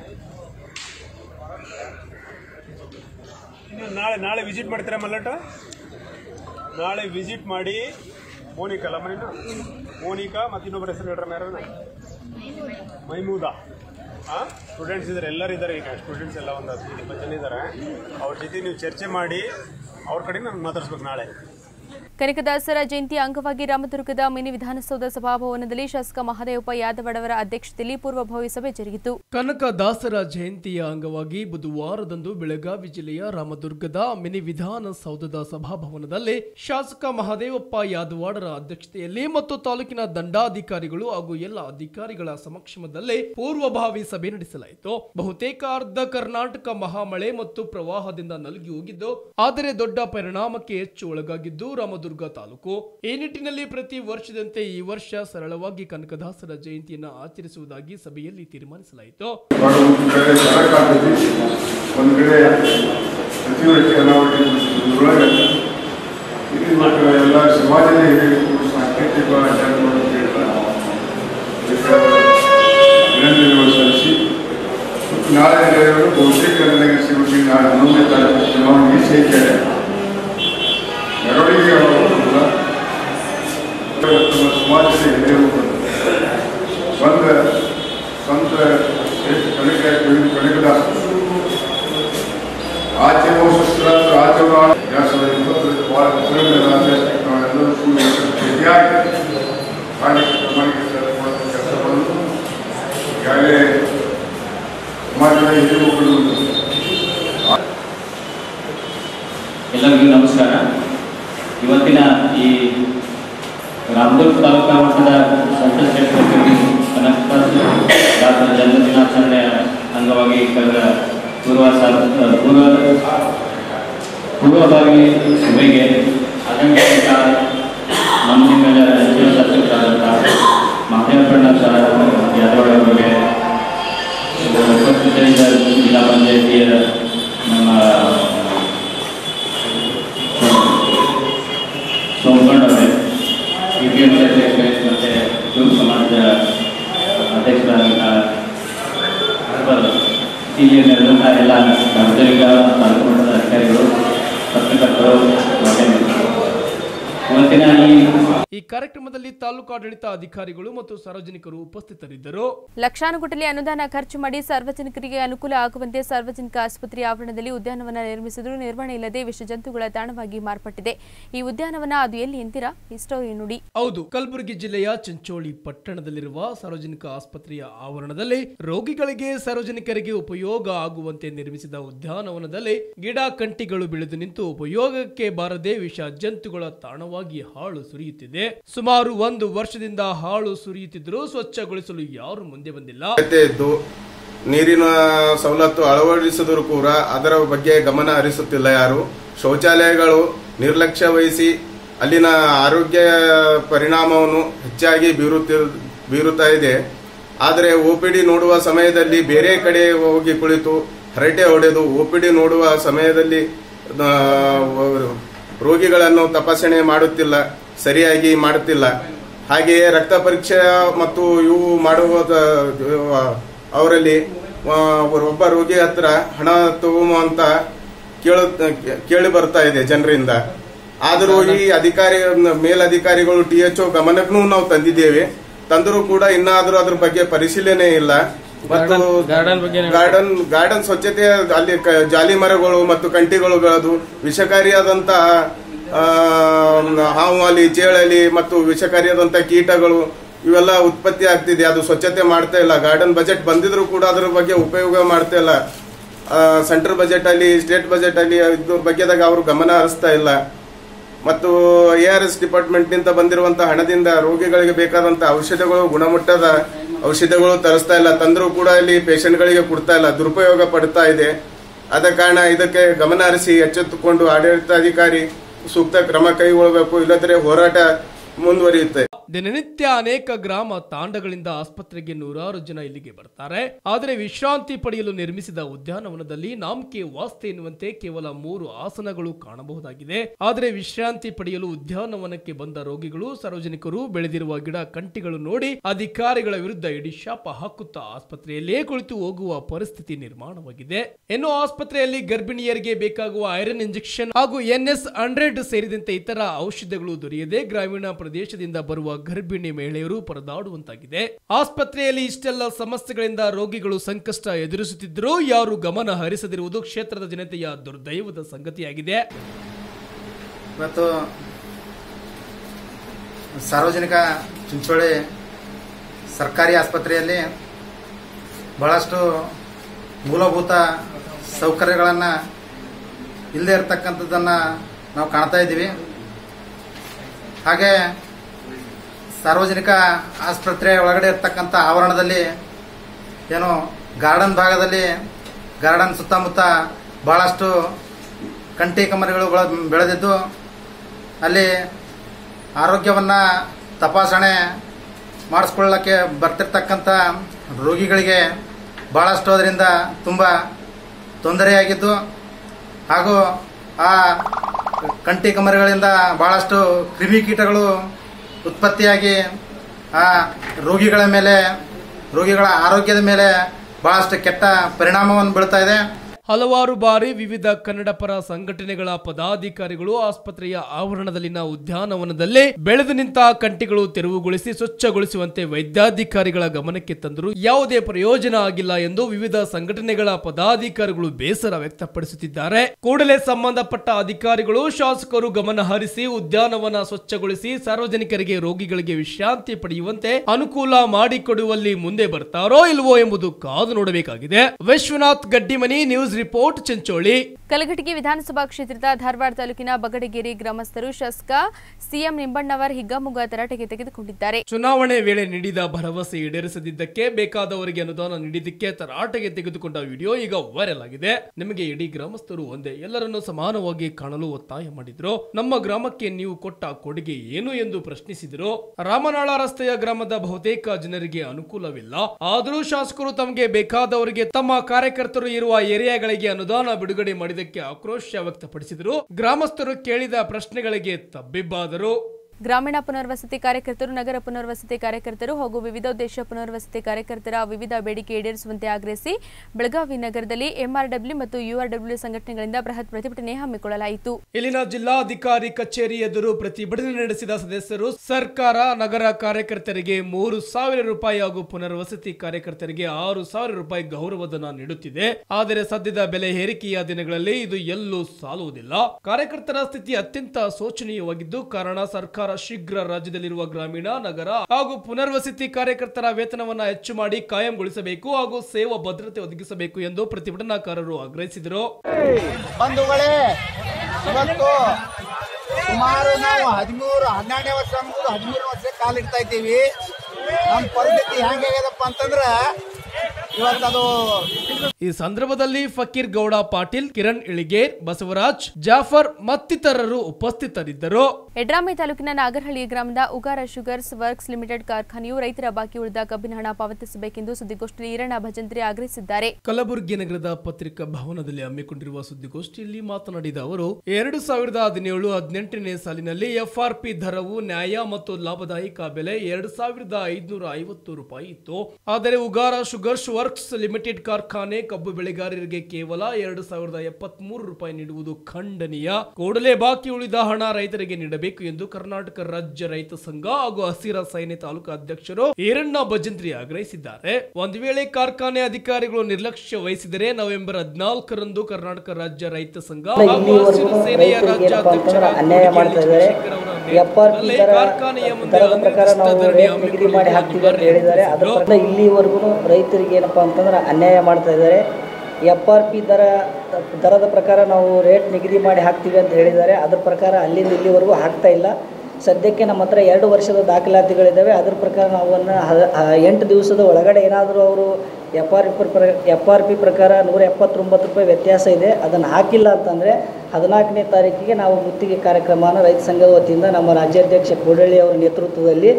ನೀವು ನಾಳೆ ನಾಳೆ ವಿಸಿಟ್ ಮಾಡ್ತೀರಾ ಮಲ್ಲಟ ನಾಳೆ ವಿಸಿಟ್ ಮಾಡಿ ಮೋನಿಕಾ ಅಲ್ಲ ಮೈನಾ ಮೋನಿಕಾ ಮತ್ತು ಇನ್ನೊಬ್ಬರ ಹೆಸರು ಹೇಳ್ರ ಯಾರು ಮೈಮೂದಾ ಹಾಂ ಸ್ಟೂಡೆಂಟ್ಸ್ ಇದ್ದಾರೆ ಎಲ್ಲರೂ ಇದ್ದಾರೆ ಈಗ ಸ್ಟೂಡೆಂಟ್ಸ್ ಎಲ್ಲ ಒಂದು ಹತ್ತು ಇಪ್ಪತ್ತು ಜನ ಇದ್ದಾರೆ ಅವ್ರ ಜೊತೆ ನೀವು ಚರ್ಚೆ ಮಾಡಿ ಅವ್ರ ಕಡೆ ನನಗೆ ಮಾತಾಡ್ಸ್ಬೇಕು ನಾಳೆ ಕನಕದಾಸರ ಜಯಂತಿ ಅಂಗವಾಗಿ ರಾಮದುರ್ಗದ ಮಿನಿ ವಿಧಾನಸೌಧ ಸಭಾಭವನದಲ್ಲಿ ಶಾಸಕ ಮಹದೇವಪ್ಪ ಯಾದವಡವರ ಅಧ್ಯಕ್ಷತೆಯಲ್ಲಿ ಪೂರ್ವಭಾವಿ ಸಭೆ ಜರುಗಿತು ಕನಕದಾಸರ ಜಯಂತಿಯ ಅಂಗವಾಗಿ ಬುಧವಾರದಂದು ಬೆಳಗಾವಿ ಜಿಲ್ಲೆಯ ರಾಮದುರ್ಗದ ಮಿನಿ ವಿಧಾನಸೌಧದ ಸಭಾಭವನದಲ್ಲಿ ಶಾಸಕ ಮಹದೇವಪ್ಪ ಯಾದವಾಡರ ಅಧ್ಯಕ್ಷತೆಯಲ್ಲಿ ಮತ್ತು ತಾಲೂಕಿನ ದಂಡಾಧಿಕಾರಿಗಳು ಹಾಗೂ ಎಲ್ಲ ಅಧಿಕಾರಿಗಳ ಸಮಕ್ಷಮದಲ್ಲಿ ಪೂರ್ವಭಾವಿ ಸಭೆ ನಡೆಸಲಾಯಿತು ಬಹುತೇಕ ಅರ್ಧ ಕರ್ನಾಟಕ ಮಹಾಮಳೆ ಮತ್ತು ಪ್ರವಾಹದಿಂದ ನಲುಗಿ ಹೋಗಿದ್ದು ಆದರೆ ದೊಡ್ಡ ಪರಿಣಾಮಕ್ಕೆ ಹೆಚ್ಚು ಒಳಗಾಗಿದ್ದು ರಾಮದುರ್ಗ ತಾಲೂಕು ಈ ನಿಟ್ಟಿನಲ್ಲಿ ಪ್ರತಿ ವರ್ಷದಂತೆ ಈ ವರ್ಷ ಸರಳವಾಗಿ ಕನಕದಾಸರ ಜಯಂತಿಯನ್ನು ಆಚರಿಸುವುದಾಗಿ ಸಭೆಯಲ್ಲಿ ತೀರ್ಮಾನಿಸಲಾಯಿತು ಒಂದು ಕಡೆ ಸಡಕ್ ಆಗ್ತೈತಿ ಒಂದು ಕಡೆ ಪ್ರತಿವರ್ತಿ ಅನಾವರಣ ಇದ್ರೊಳಗೆ ಇಲ್ಲಿ ಮತ್ತು ಎಲ್ಲ ಸಮಾಜದ ಹಿರಿಯರು ಸಾಂಕೇತಿಕ ಜನಗಳು ಅಂತ ಹೇಳ್ತಾರೆ ಅದಕ್ಕೆ ಅಭಿನಂದನೆಗಳು ಸಲ್ಲಿಸಿ ಮತ್ತು ನಾಳೆ ನಡೆಯುವ ಬಹುತೇಕ ನನಗೆ ಸಿಗುತ್ತಿ ನಾಳೆ ಹನ್ನೊಂದನೇ ತಾರೀಕು ಚುನಾವಣೆ ಈ ಸಂಖ್ಯೆ ಮೆರವಣಿಗೆ ಕೂಡ ತಮ್ಮ ಸಮಾಜದ ಹಿರಿಯರು ಬಂದ ಸಂತ ಕನಕ ಕನಕದಾಸ ಆಚರಣೆ ಶಸ್ತ್ರಾಸ್ತ್ರ ಆಚರಣೆ ವ್ಯಾಸದ ಇಪ್ಪತ್ತರಿಂದ ಬಹಳ ನಾವೆಲ್ಲರೂ ಕೂಡ ಭೇಟಿಯಾಗಿ ಕಾರ್ಯಕ್ರಮಕ್ಕೆ ಸೇರಿಕೊಳ್ಳುವ ಕೆಲಸವನ್ನು ಈಗಾಗಲೇ ಸಮಾಜದ ಹಿರಿಯರು ಎಲ್ಲರಿಗೂ ನಮಸ್ಕಾರ ಇವತ್ತಿನ ಈ ರಾಮದುರ್ಗ ತಾಲೂಕಾ ಮಟ್ಟದ ಸಂತ ಕ್ಷೇತ್ರದಲ್ಲಿ ಕನಕದಾಸರ ಜನ್ಮದಿನಾಚರಣೆಯ ಅಂಗವಾಗಿ ಕಳೆದ ಪೂರ್ವ ಸಾ- ಪೂರ್ವ ಪೂರ್ವಭಾವಿ ಸಭೆಗೆ ಆಗಮಿಸಿದ ನಮ್ಮ ನಿಮ್ಮೆಲ್ಲರ ನೆಚ್ಚಿನ ಶಾಸಕರಾದಂಥ ಮಹದೇವಣ್ಣ ಸರ್ ಯಾದವ್ ಅವರಿಗೆ ಉಪಸ್ಥಿತರಿದ್ದ ಜಿಲ್ಲಾ ಪಂಚಾಯತಿಯ ನಮ್ಮ ಸೋಮಗೌಡ ಅವರೇ ಯು ಪಿ ಎಂ ಸಿ ಅಧ್ಯಕ್ಷರೇ ಮತ್ತು ಯುವ ಸಮಾಜದ ಅಧ್ಯಕ್ಷರಾದಂಥ ಇಲ್ಲಿ ನಡೆದಂಥ ಎಲ್ಲ ಸಾರ್ವಜನಿಕ ತಾಲೂಕು ಮಟ್ಟದ ಅಧಿಕಾರಿಗಳು ಪತ್ರಕರ್ತರು ಮಾಧ್ಯಮಿಕರು ಇವತ್ತಿನ ಈ ಈ ಕಾರ್ಯಕ್ರಮದಲ್ಲಿ ತಾಲೂಕು ಆಡಳಿತ ಅಧಿಕಾರಿಗಳು ಮತ್ತು ಸಾರ್ವಜನಿಕರು ಉಪಸ್ಥಿತರಿದ್ದರು ಲಕ್ಷಾನುಗಟ್ಟಲೆ ಅನುದಾನ ಖರ್ಚು ಮಾಡಿ ಸಾರ್ವಜನಿಕರಿಗೆ ಅನುಕೂಲ ಆಗುವಂತೆ ಸಾರ್ವಜನಿಕ ಆಸ್ಪತ್ರೆಯ ಆವರಣದಲ್ಲಿ ಉದ್ಯಾನವನ ನಿರ್ಮಿಸಿದರೂ ನಿರ್ವಹಣೆ ಇಲ್ಲದೆ ವಿಷಜಂತುಗಳ ತಾಣವಾಗಿ ಮಾರ್ಪಟ್ಟಿದೆ ಈ ಉದ್ಯಾನವನ ಅದು ಎಲ್ಲಿ ಎಂತೀರಾ ಈ ಸ್ಟೋರಿ ನೋಡಿ ಹೌದು ಕಲಬುರಗಿ ಜಿಲ್ಲೆಯ ಚಿಂಚೋಳಿ ಪಟ್ಟಣದಲ್ಲಿರುವ ಸಾರ್ವಜನಿಕ ಆಸ್ಪತ್ರೆಯ ಆವರಣದಲ್ಲಿ ರೋಗಿಗಳಿಗೆ ಸಾರ್ವಜನಿಕರಿಗೆ ಉಪಯೋಗ ಆಗುವಂತೆ ನಿರ್ಮಿಸಿದ ಉದ್ಯಾನವನದಲ್ಲಿ ಗಿಡ ಕಂಟಿಗಳು ಬೆಳೆದು ನಿಂತು ಉಪಯೋಗಕ್ಕೆ ಬಾರದೆ ವಿಷ ಜಂತುಗಳ ತಾಣವಾಗಿ ಹಾಳು ಸುರಿಯುತ್ತಿದೆ ಸುಮಾರು ಒಂದು ವರ್ಷದಿಂದ ಹಾಳು ಸುರಿಯುತ್ತಿದ್ದರೂ ಸ್ವಚ್ಛಗೊಳಿಸಲು ಯಾರು ಮುಂದೆ ಬಂದಿಲ್ಲ ಅಗತ್ಯ ಇದ್ದು ನೀರಿನ ಸವಲತ್ತು ಅಳವಡಿಸಿದರೂ ಕೂಡ ಅದರ ಬಗ್ಗೆ ಗಮನ ಹರಿಸುತ್ತಿಲ್ಲ ಯಾರು ಶೌಚಾಲಯಗಳು ನಿರ್ಲಕ್ಷ್ಯ ವಹಿಸಿ ಅಲ್ಲಿನ ಆರೋಗ್ಯ ಪರಿಣಾಮವನ್ನು ಹೆಚ್ಚಾಗಿ ಬೀರುತ್ತಿ ಬೀರುತ್ತಾ ಇದೆ ಆದರೆ ಒಪಿಡಿ ನೋಡುವ ಸಮಯದಲ್ಲಿ ಬೇರೆ ಕಡೆ ಹೋಗಿ ಕುಳಿತು ಹರಟೆ ಹೊಡೆದು ಒಪಿಡಿ ನೋಡುವ ಸಮಯದಲ್ಲಿ ಆ, ರೋಗಿಗಳನ್ನು ತಪಾಸಣೆ ಮಾಡುತ್ತಿಲ್ಲ ಸರಿಯಾಗಿ ಮಾಡುತ್ತಿಲ್ಲ ಹಾಗೆಯೇ ರಕ್ತ ಪರೀಕ್ಷೆ ಮತ್ತು ಇವು ಮಾಡುವ ಅವರಲ್ಲಿ ಆ, ಒಬ್ಬ ರೋಗಿ ಹತ್ರ ಹಣ ತಗೊಂಬ ಕೇಳು ಕೇಳಿ ಬರ್ತಾ ಇದೆ ಜನರಿಂದ ಆದರೂ ಈ ಅಧಿಕಾರಿ ಮೇಲಧಿಕಾರಿಗಳು ಟಿ ಎಚ್ ಗಮನಕ್ಕೂ ನಾವು ತಂದಿದ್ದೇವೆ ತಂದರೂ ಕೂಡ ಇನ್ನಾದರೂ ಅದ್ರ ಬಗ್ಗೆ ಪರಿಶೀಲನೆ ಇಲ್ಲ ಮತ್ತು ಗಾರ್ಡನ್ ಗಾರ್ಡನ್ ಸ್ವಚ್ಛತೆ ಅಲ್ಲಿ ಕ- ಜಾಲಿ ಮರಗಳು ಮತ್ತು ಕಂಟಿಗಳು ಬೆಳೆದು ವಿಷಕಾರಿಯಾದಂತಹ ಆ, ಹಾವು ಅಲ್ಲಿ ಚೇಳಲಿ ಮತ್ತು ವಿಷಕಾರಿಯಾದಂತ ಕೀಟಗಳು ಇವೆಲ್ಲ ಉತ್ಪತ್ತಿ ಆಗ್ತಿದೆ ಅದು ಸ್ವಚ್ಛತೆ ಮಾಡ್ತಾ ಇಲ್ಲ ಗಾರ್ಡನ್ ಬಜೆಟ್ ಬಂದಿದ್ರು ಕೂಡ ಅದ್ರ ಬಗ್ಗೆ ಉಪಯೋಗ ಮಾಡ್ತಾ ಇಲ್ಲ ಸೆಂಟ್ರಲ್ ಬಜೆಟ್ ಅಲ್ಲಿ ಸ್ಟೇಟ್ ಬಜೆಟ್ ಅಲ್ಲಿ ಇದ್ರ ಬಗ್ಗೆದಾಗ ಅವರು ಗಮನ ಹರಿಸ್ತಾ ಇಲ್ಲ ಮತ್ತು ಎ ಆರ್ ಎಸ್ ಡಿಪಾರ್ಟ್ಮೆಂಟ್ ನಿಂದ ಬಂದಿರುವಂತಹ ಹಣದಿಂದ ರೋಗಿಗಳಿಗೆ ಬೇಕಾದಂತಹ ಔಷಧಗಳು ಗುಣಮಟ್ಟದ ಔಷಧಗಳು ತರಿಸ್ತಾ ಇಲ್ಲ ತಂದರೂ ಕೂಡ ಇಲ್ಲಿ ಪೇಷಂಟ್ಗಳಿಗೆ ಕೊಡ್ತಾ ಇಲ್ಲ ದುರುಪಯೋಗ ಪಡ್ತಾ ಇದೆ ಆದ ಕಾರಣ ಇದಕ್ಕೆ ಗಮನ ಹರಿಸಿ ಎಚ್ಚೆತ್ತುಕೊಂಡು ಆಡಳಿತಾಧಿಕಾರಿ ಸೂಕ್ತ ಕ್ರಮ ಕೈಗೊಳ್ಳಬೇಕು ಇಲ್ಲದ್ರೆ ಹೋರಾಟ ಮುಂದುವರಿಯುತ್ತೆ ದಿನನಿತ್ಯ ಅನೇಕ ಗ್ರಾಮ ತಾಂಡಗಳಿಂದ ಆಸ್ಪತ್ರೆಗೆ ನೂರಾರು ಜನ ಇಲ್ಲಿಗೆ ಬರ್ತಾರೆ ಆದರೆ ವಿಶ್ರಾಂತಿ ಪಡೆಯಲು ನಿರ್ಮಿಸಿದ ಉದ್ಯಾನವನದಲ್ಲಿ ನಾಮಕೆ ವಾಸ್ತೆ ಎನ್ನುವಂತೆ ಕೇವಲ ಮೂರು ಆಸನಗಳು ಕಾಣಬಹುದಾಗಿದೆ ಆದರೆ ವಿಶ್ರಾಂತಿ ಪಡೆಯಲು ಉದ್ಯಾನವನಕ್ಕೆ ಬಂದ ರೋಗಿಗಳು ಸಾರ್ವಜನಿಕರು ಬೆಳೆದಿರುವ ಗಿಡ ಕಂಟಿಗಳು ನೋಡಿ ಅಧಿಕಾರಿಗಳ ವಿರುದ್ಧ ಇಡೀ ಶಾಪ ಹಾಕುತ್ತಾ ಆಸ್ಪತ್ರೆಯಲ್ಲೇ ಕುಳಿತು ಹೋಗುವ ಪರಿಸ್ಥಿತಿ ನಿರ್ಮಾಣವಾಗಿದೆ ಇನ್ನು ಆಸ್ಪತ್ರೆಯಲ್ಲಿ ಗರ್ಭಿಣಿಯರಿಗೆ ಬೇಕಾಗುವ ಐರನ್ ಇಂಜೆಕ್ಷನ್ ಹಾಗೂ ಎನ್ಎಸ್ ಹಂಡ್ರೆಡ್ ಸೇರಿದಂತೆ ಇತರ ಔಷಧಗಳು ದೊರೆಯದೆ ಗ್ರಾಮೀಣ ಪ್ರದೇಶದಿಂದ ಬರುವ ಗರ್ಭಿಣಿ ಮಹಿಳೆಯರು ಪರದಾಡುವಂತಾಗಿದೆ ಆಸ್ಪತ್ರೆಯಲ್ಲಿ ಇಷ್ಟೆಲ್ಲ ಸಮಸ್ಯೆಗಳಿಂದ ರೋಗಿಗಳು ಸಂಕಷ್ಟ ಎದುರಿಸುತ್ತಿದ್ದರೂ ಯಾರು ಗಮನ ಹರಿಸದಿರುವುದು ಕ್ಷೇತ್ರದ ಜನತೆಯ ದುರ್ದೈವದ ಸಂಗತಿಯಾಗಿದೆ ಇವತ್ತು ಸಾರ್ವಜನಿಕ ಚಿಂಚೋಳಿ ಸರ್ಕಾರಿ ಆಸ್ಪತ್ರೆಯಲ್ಲಿ ಬಹಳಷ್ಟು ಮೂಲಭೂತ ಸೌಕರ್ಯಗಳನ್ನು ಇಲ್ಲದೆ ಇರತಕ್ಕಂಥದ್ದನ್ನು ನಾವು ಕಾಣ್ತಾ ಇದ್ದೀವಿ ಹಾಗೆ ಸಾರ್ವಜನಿಕ ಆಸ್ಪತ್ರೆ ಒಳಗಡೆ ಇರ್ತಕ್ಕಂಥ ಆವರಣದಲ್ಲಿ ಏನು ಗಾರ್ಡನ್ ಭಾಗದಲ್ಲಿ ಗಾರ್ಡನ್ ಸುತ್ತಮುತ್ತ ಬಹಳಷ್ಟು ಕಂಟಿ ಕಮರಿಗಳು ಬೆಳ- ಬೆಳೆದಿದ್ದು ಅಲ್ಲಿ ಆರೋಗ್ಯವನ್ನು ತಪಾಸಣೆ ಮಾಡಿಸ್ಕೊಳ್ಳೋಕ್ಕೆ ಬರ್ತಿರ್ತಕ್ಕಂಥ ರೋಗಿಗಳಿಗೆ ಭಾಳಷ್ಟು ಅದರಿಂದ ತುಂಬ ತೊಂದರೆಯಾಗಿದ್ದು ಹಾಗೂ ಆ ಕಂಟಿ ಕಮರಿಗಳಿಂದ ಭಾಳಷ್ಟು ಕ್ರಿಮಿಕೀಟಗಳು ಉತ್ಪತ್ತಿಯಾಗಿ ಆ ರೋಗಿಗಳ ಮೇಲೆ ರೋಗಿಗಳ ಆರೋಗ್ಯದ ಮೇಲೆ ಭಾಳಷ್ಟು ಕೆಟ್ಟ ಪರಿಣಾಮವನ್ನು ಬೀಳ್ತಾ ಇದೆ ಹಲವಾರು ಬಾರಿ ವಿವಿಧ ಕನ್ನಡ ಪರ ಸಂಘಟನೆಗಳ ಪದಾಧಿಕಾರಿಗಳು ಆಸ್ಪತ್ರೆಯ ಆವರಣದಲ್ಲಿನ ಉದ್ಯಾನವನದಲ್ಲಿ ಬೆಳೆದು ನಿಂತ ಕಂಟಿಗಳು ತೆರವುಗೊಳಿಸಿ ಸ್ವಚ್ಛಗೊಳಿಸುವಂತೆ ವೈದ್ಯಾಧಿಕಾರಿಗಳ ಗಮನಕ್ಕೆ ತಂದರೂ ಯಾವುದೇ ಪ್ರಯೋಜನ ಆಗಿಲ್ಲ ಎಂದು ವಿವಿಧ ಸಂಘಟನೆಗಳ ಪದಾಧಿಕಾರಿಗಳು ಬೇಸರ ವ್ಯಕ್ತಪಡಿಸುತ್ತಿದ್ದಾರೆ ಕೂಡಲೇ ಸಂಬಂಧಪಟ್ಟ ಅಧಿಕಾರಿಗಳು ಶಾಸಕರು ಗಮನ ಹರಿಸಿ ಉದ್ಯಾನವನ ಸ್ವಚ್ಛಗೊಳಿಸಿ ಸಾರ್ವಜನಿಕರಿಗೆ ರೋಗಿಗಳಿಗೆ ವಿಶ್ರಾಂತಿ ಪಡೆಯುವಂತೆ ಅನುಕೂಲ ಮಾಡಿಕೊಡುವಲ್ಲಿ ಮುಂದೆ ಬರ್ತಾರೋ ಇಲ್ವೋ ಎಂಬುದು ಕಾದು ನೋಡಬೇಕಾಗಿದೆ ವಿಶ್ವನಾಥ್ ಗಡ್ಡಿಮನಿ ನ್ಯೂಸ್ ರಿಪೋರ್ಟ್ ಚೆಂಚೋಳಿ ಕಲಘಟಗಿ ವಿಧಾನಸಭಾ ಕ್ಷೇತ್ರದ ಧಾರವಾಡ ತಾಲೂಕಿನ ಬಗಡಗೇರಿ ಗ್ರಾಮಸ್ಥರು ಶಾಸಕ ಸಿಎಂ ನಿಂಬಣ್ಣವರ್ ಹಿಗ್ಗಾಮುಗ್ಗಾ ತರಾಟೆಗೆ ತೆಗೆದುಕೊಂಡಿದ್ದಾರೆ ಚುನಾವಣೆ ವೇಳೆ ನೀಡಿದ ಭರವಸೆ ಈಡೇರಿಸದಿದ್ದಕ್ಕೆ ಬೇಕಾದವರಿಗೆ ಅನುದಾನ ನೀಡಿದ್ದಕ್ಕೆ ತರಾಟೆಗೆ ತೆಗೆದುಕೊಂಡ ವಿಡಿಯೋ ಈಗ ವೈರಲ್ ಆಗಿದೆ ನಿಮಗೆ ಇಡೀ ಗ್ರಾಮಸ್ಥರು ಒಂದೇ ಎಲ್ಲರನ್ನೂ ಸಮಾನವಾಗಿ ಕಾಣಲು ಒತ್ತಾಯ ಮಾಡಿದ್ರು ನಮ್ಮ ಗ್ರಾಮಕ್ಕೆ ನೀವು ಕೊಟ್ಟ ಕೊಡುಗೆ ಏನು ಎಂದು ಪ್ರಶ್ನಿಸಿದರು ರಾಮನಾಳ ರಸ್ತೆಯ ಗ್ರಾಮದ ಬಹುತೇಕ ಜನರಿಗೆ ಅನುಕೂಲವಿಲ್ಲ ಆದರೂ ಶಾಸಕರು ತಮಗೆ ಬೇಕಾದವರಿಗೆ ತಮ್ಮ ಕಾರ್ಯಕರ್ತರು ಇರುವ ಏರಿಯಾಗಳಿಗೆ ಅನುದಾನ ಬಿಡುಗಡೆ ಮಾಡಿದ್ದಕ್ಕೆ ಆಕ್ರೋಶ ವ್ಯಕ್ತಪಡಿಸಿದರು ಗ್ರಾಮಸ್ಥರು ಕೇಳಿದ ಪ್ರಶ್ನೆಗಳಿಗೆ ತಬ್ಬಿಬ್ಬಾದರು ಗ್ರಾಮೀಣ ಪುನರ್ವಸತಿ ಕಾರ್ಯಕರ್ತರು ನಗರ ಪುನರ್ವಸತಿ ಕಾರ್ಯಕರ್ತರು ಹಾಗೂ ವಿವಿಧೋದ್ದೇಶ ಪುನರ್ವಸತಿ ಕಾರ್ಯಕರ್ತರ ವಿವಿಧ ಬೇಡಿಕೆ ಈಡೇರಿಸುವಂತೆ ಆಗ್ರಹಿಸಿ ಬೆಳಗಾವಿ ನಗರದಲ್ಲಿ ಎಂಆರ್ಡಬ್ಲ್ಯೂ ಮತ್ತು ಯುಆರ್ಡಬ್ಲ್ಯೂ ಸಂಘಟನೆಗಳಿಂದ ಬೃಹತ್ ಪ್ರತಿಭಟನೆ ಹಮ್ಮಿಕೊಳ್ಳಲಾಯಿತು ಇಲ್ಲಿನ ಜಿಲ್ಲಾಧಿಕಾರಿ ಕಚೇರಿ ಎದುರು ಪ್ರತಿಭಟನೆ ನಡೆಸಿದ ಸದಸ್ಯರು ಸರ್ಕಾರ ನಗರ ಕಾರ್ಯಕರ್ತರಿಗೆ ಮೂರು ಸಾವಿರ ರೂಪಾಯಿ ಹಾಗೂ ಪುನರ್ವಸತಿ ಕಾರ್ಯಕರ್ತರಿಗೆ ಆರು ಸಾವಿರ ರೂಪಾಯಿ ಗೌರವಧನ ನೀಡುತ್ತಿದೆ ಆದರೆ ಸದ್ಯದ ಬೆಲೆ ಏರಿಕೆಯ ದಿನಗಳಲ್ಲಿ ಇದು ಎಲ್ಲೂ ಸಾಲುವುದಿಲ್ಲ ಕಾರ್ಯಕರ್ತರ ಸ್ಥಿತಿ ಅತ್ಯಂತ ಶೋಚನೀಯವಾಗಿದ್ದು ಕಾರಣ ಸರ್ಕಾರ ಶೀಘ್ರ ರಾಜ್ಯದಲ್ಲಿರುವ ಗ್ರಾಮೀಣ ನಗರ ಹಾಗೂ ಪುನರ್ವಸತಿ ಕಾರ್ಯಕರ್ತರ ವೇತನವನ್ನ ಹೆಚ್ಚು ಮಾಡಿ ಕಾಯಂಗೊಳಿಸಬೇಕು ಹಾಗೂ ಸೇವಾ ಭದ್ರತೆ ಒದಗಿಸಬೇಕು ಎಂದು ಪ್ರತಿಭಟನಾಕಾರರು ಆಗ್ರಹಿಸಿದರು ಬಂಧುಗಳೇ ಇವತ್ತು ಸುಮಾರು ನಾವು ಹದಿಮೂರು ಹನ್ನೆರಡನೇ ವರ್ಷ ಮುಗಿದು ಹದಿಮೂರು ವರ್ಷ ಕಾಲಿಡ್ತಾ ಇದ್ದೀವಿ ನಮ್ಮ ಪರಿಸ್ಥಿತಿ ಹೆಂಗಾಗ್ಯದಪ್ಪ ಅಂತಂದ್ರ ಇವತ್ತದು ಈ ಸಂದರ್ಭದಲ್ಲಿ ಫಕೀರ್ ಗೌಡ ಪಾಟೀಲ್ ಕಿರಣ್ ಇಳಿಗೇರ್ ಬಸವರಾಜ್ ಜಾಫರ್ ಮತ್ತಿತರರು ಉಪಸ್ಥಿತರಿದ್ದರು ಯಡ್ರಾಮಿ ತಾಲೂಕಿನ ನಾಗರಹಳ್ಳಿ ಗ್ರಾಮದ ಉಗಾರ ಶುಗರ್ಸ್ ವರ್ಕ್ಸ್ ಲಿಮಿಟೆಡ್ ಕಾರ್ಖಾನೆಯು ರೈತರ ಬಾಕಿ ಉಳಿದ ಕಬ್ಬಿನ ಹಣ ಪಾವತಿಸಬೇಕೆಂದು ಸುದ್ದಿಗೋಷ್ಠಿಯಲ್ಲಿ ಈರಣ್ಣ ಭಜಂತ್ರಿ ಆಗ್ರಹಿಸಿದ್ದಾರೆ ಕಲಬುರಗಿ ನಗರದ ಪತ್ರಿಕಾ ಭವನದಲ್ಲಿ ಹಮ್ಮಿಕೊಂಡಿರುವ ಸುದ್ದಿಗೋಷ್ಠಿಯಲ್ಲಿ ಮಾತನಾಡಿದ ಅವರು ಎರಡು ಸಾವಿರದ ಹದಿನೇಳು ಹದಿನೆಂಟನೇ ಸಾಲಿನಲ್ಲಿ ಎಫ್ಆರ್ಪಿ ದರವು ನ್ಯಾಯ ಮತ್ತು ಲಾಭದಾಯಕ ಬೆಲೆ ಎರಡು ಸಾವಿರದ ಐದುನೂರ ಐವತ್ತು ರೂಪಾಯಿ ಇತ್ತು ಆದರೆ ಉಗಾರ ಶುಗರ್ಸ್ ವರ್ಕ್ಸ್ ಲಿಮಿಟೆಡ್ ಕಾರ್ಖಾನೆ ಕಬ್ಬು ಬೆಳೆಗಾರರಿಗೆ ಕೇವಲ ಎರಡು ಸಾವಿರದ ಎಪ್ಪತ್ಮೂರು ರೂಪಾಯಿ ನೀಡುವುದು ಖಂಡನೀಯ ಕೂಡಲೇ ಬಾಕಿ ಉಳಿದ ಹಣ ರೈತರಿಗೆ ನೀಡಬೇಕು ಎಂದು ಕರ್ನಾಟಕ ರಾಜ್ಯ ರೈತ ಸಂಘ ಹಾಗೂ ಹಸಿರ ಸೈನ್ಯ ತಾಲೂಕು ಅಧ್ಯಕ್ಷರು ಈರಣ್ಣ ಭಜಂತ್ರಿ ಆಗ್ರಹಿಸಿದ್ದಾರೆ ಒಂದು ವೇಳೆ ಕಾರ್ಖಾನೆ ಅಧಿಕಾರಿಗಳು ನಿರ್ಲಕ್ಷ್ಯ ವಹಿಸಿದರೆ ನವೆಂಬರ್ ಹದಿನಾಲ್ಕರಂದು ಕರ್ನಾಟಕ ರಾಜ್ಯ ರೈತ ಸಂಘ ಹಾಗೂ ಹಸಿರು ಸೇನೆಯ ರಾಜ್ಯ ಅಧ್ಯಕ್ಷರ ಅನ್ಯಾಯ ಮಾಡ್ತಾ ಇದ್ದಾರೆ ಎಫ್ ಆರ್ ಪಿ ದರ ಕಾರ್ಖಾನೆಯ ಮುಂದೆ ದರದ ಪ್ರಕಾರ ನಾವು ಧರಣಿ ರೇಟ್ ನಿಗದಿ ಮಾಡಿ ಹಾಕ್ತೀವಿ ಅಂತ ಹೇಳಿದ್ದಾರೆ ಅದರ ಪ್ರಕಾರ ಇಲ್ಲಿವರೆಗೂ ರೈತರಿಗೆ ಏನಪ್ಪ ಅಂತಂದ್ರೆ ಅನ್ಯಾಯ ಮಾಡ್ತಾ ಇದ್ದಾರೆ ಎಫ್ ಆರ್ ಪಿ ದರ ದರದ ಪ್ರಕಾರ ನಾವು ರೇಟ್ ನಿಗದಿ ಮಾಡಿ ಹಾಕ್ತೀವಿ ಅಂತ ಹೇಳಿದ್ದಾರೆ ಅದ್ರ ಪ್ರಕಾರ ಅಲ್ಲಿಂದ ಇಲ್ಲಿವರೆಗೂ ಹಾಕ್ತಾ ಇಲ್ಲ ಸದ್ಯಕ್ಕೆ ನಮ್ಮ ಹತ್ರ ಎರಡು ವರ್ಷದ ದಾಖಲಾತಿಗಳಿದ್ದಾವೆ ಅದ್ರ ಪ್ರಕಾರ ನಾವು ಅವನ್ನ ಹ- ಹ- ಎಂಟು ದಿವಸದ ಒಳಗಡೆ ಏನಾದರೂ ಅವರು ಎಫ್ ಆರ್ ಪಿ ಪ್ರ ಎಫ್ ಆರ್ ಪಿ ಪ್ರಕಾರ ನೂರ ಎಪ್ಪತ್ತೊಂಬತ್ತು ರೂಪಾಯಿ ವ್ಯತ್ಯಾಸ ಇದೆ ಅದನ್ನು ಹಾಕಿಲ್ಲ ಅಂತಂದರೆ ಹದಿನಾಲ್ಕನೇ ತಾರೀಕಿಗೆ ನಾವು ಮುತ್ತಿಗೆ ಕಾರ್ಯಕ್ರಮನ ರೈತ ಸಂಘದ ವತಿಯಿಂದ ನಮ್ಮ ರಾಜ್ಯಾಧ್ಯಕ್ಷ ಕೋಡಳ್ಳಿ ಅವರ ನೇತೃತ್ವದಲ್ಲಿ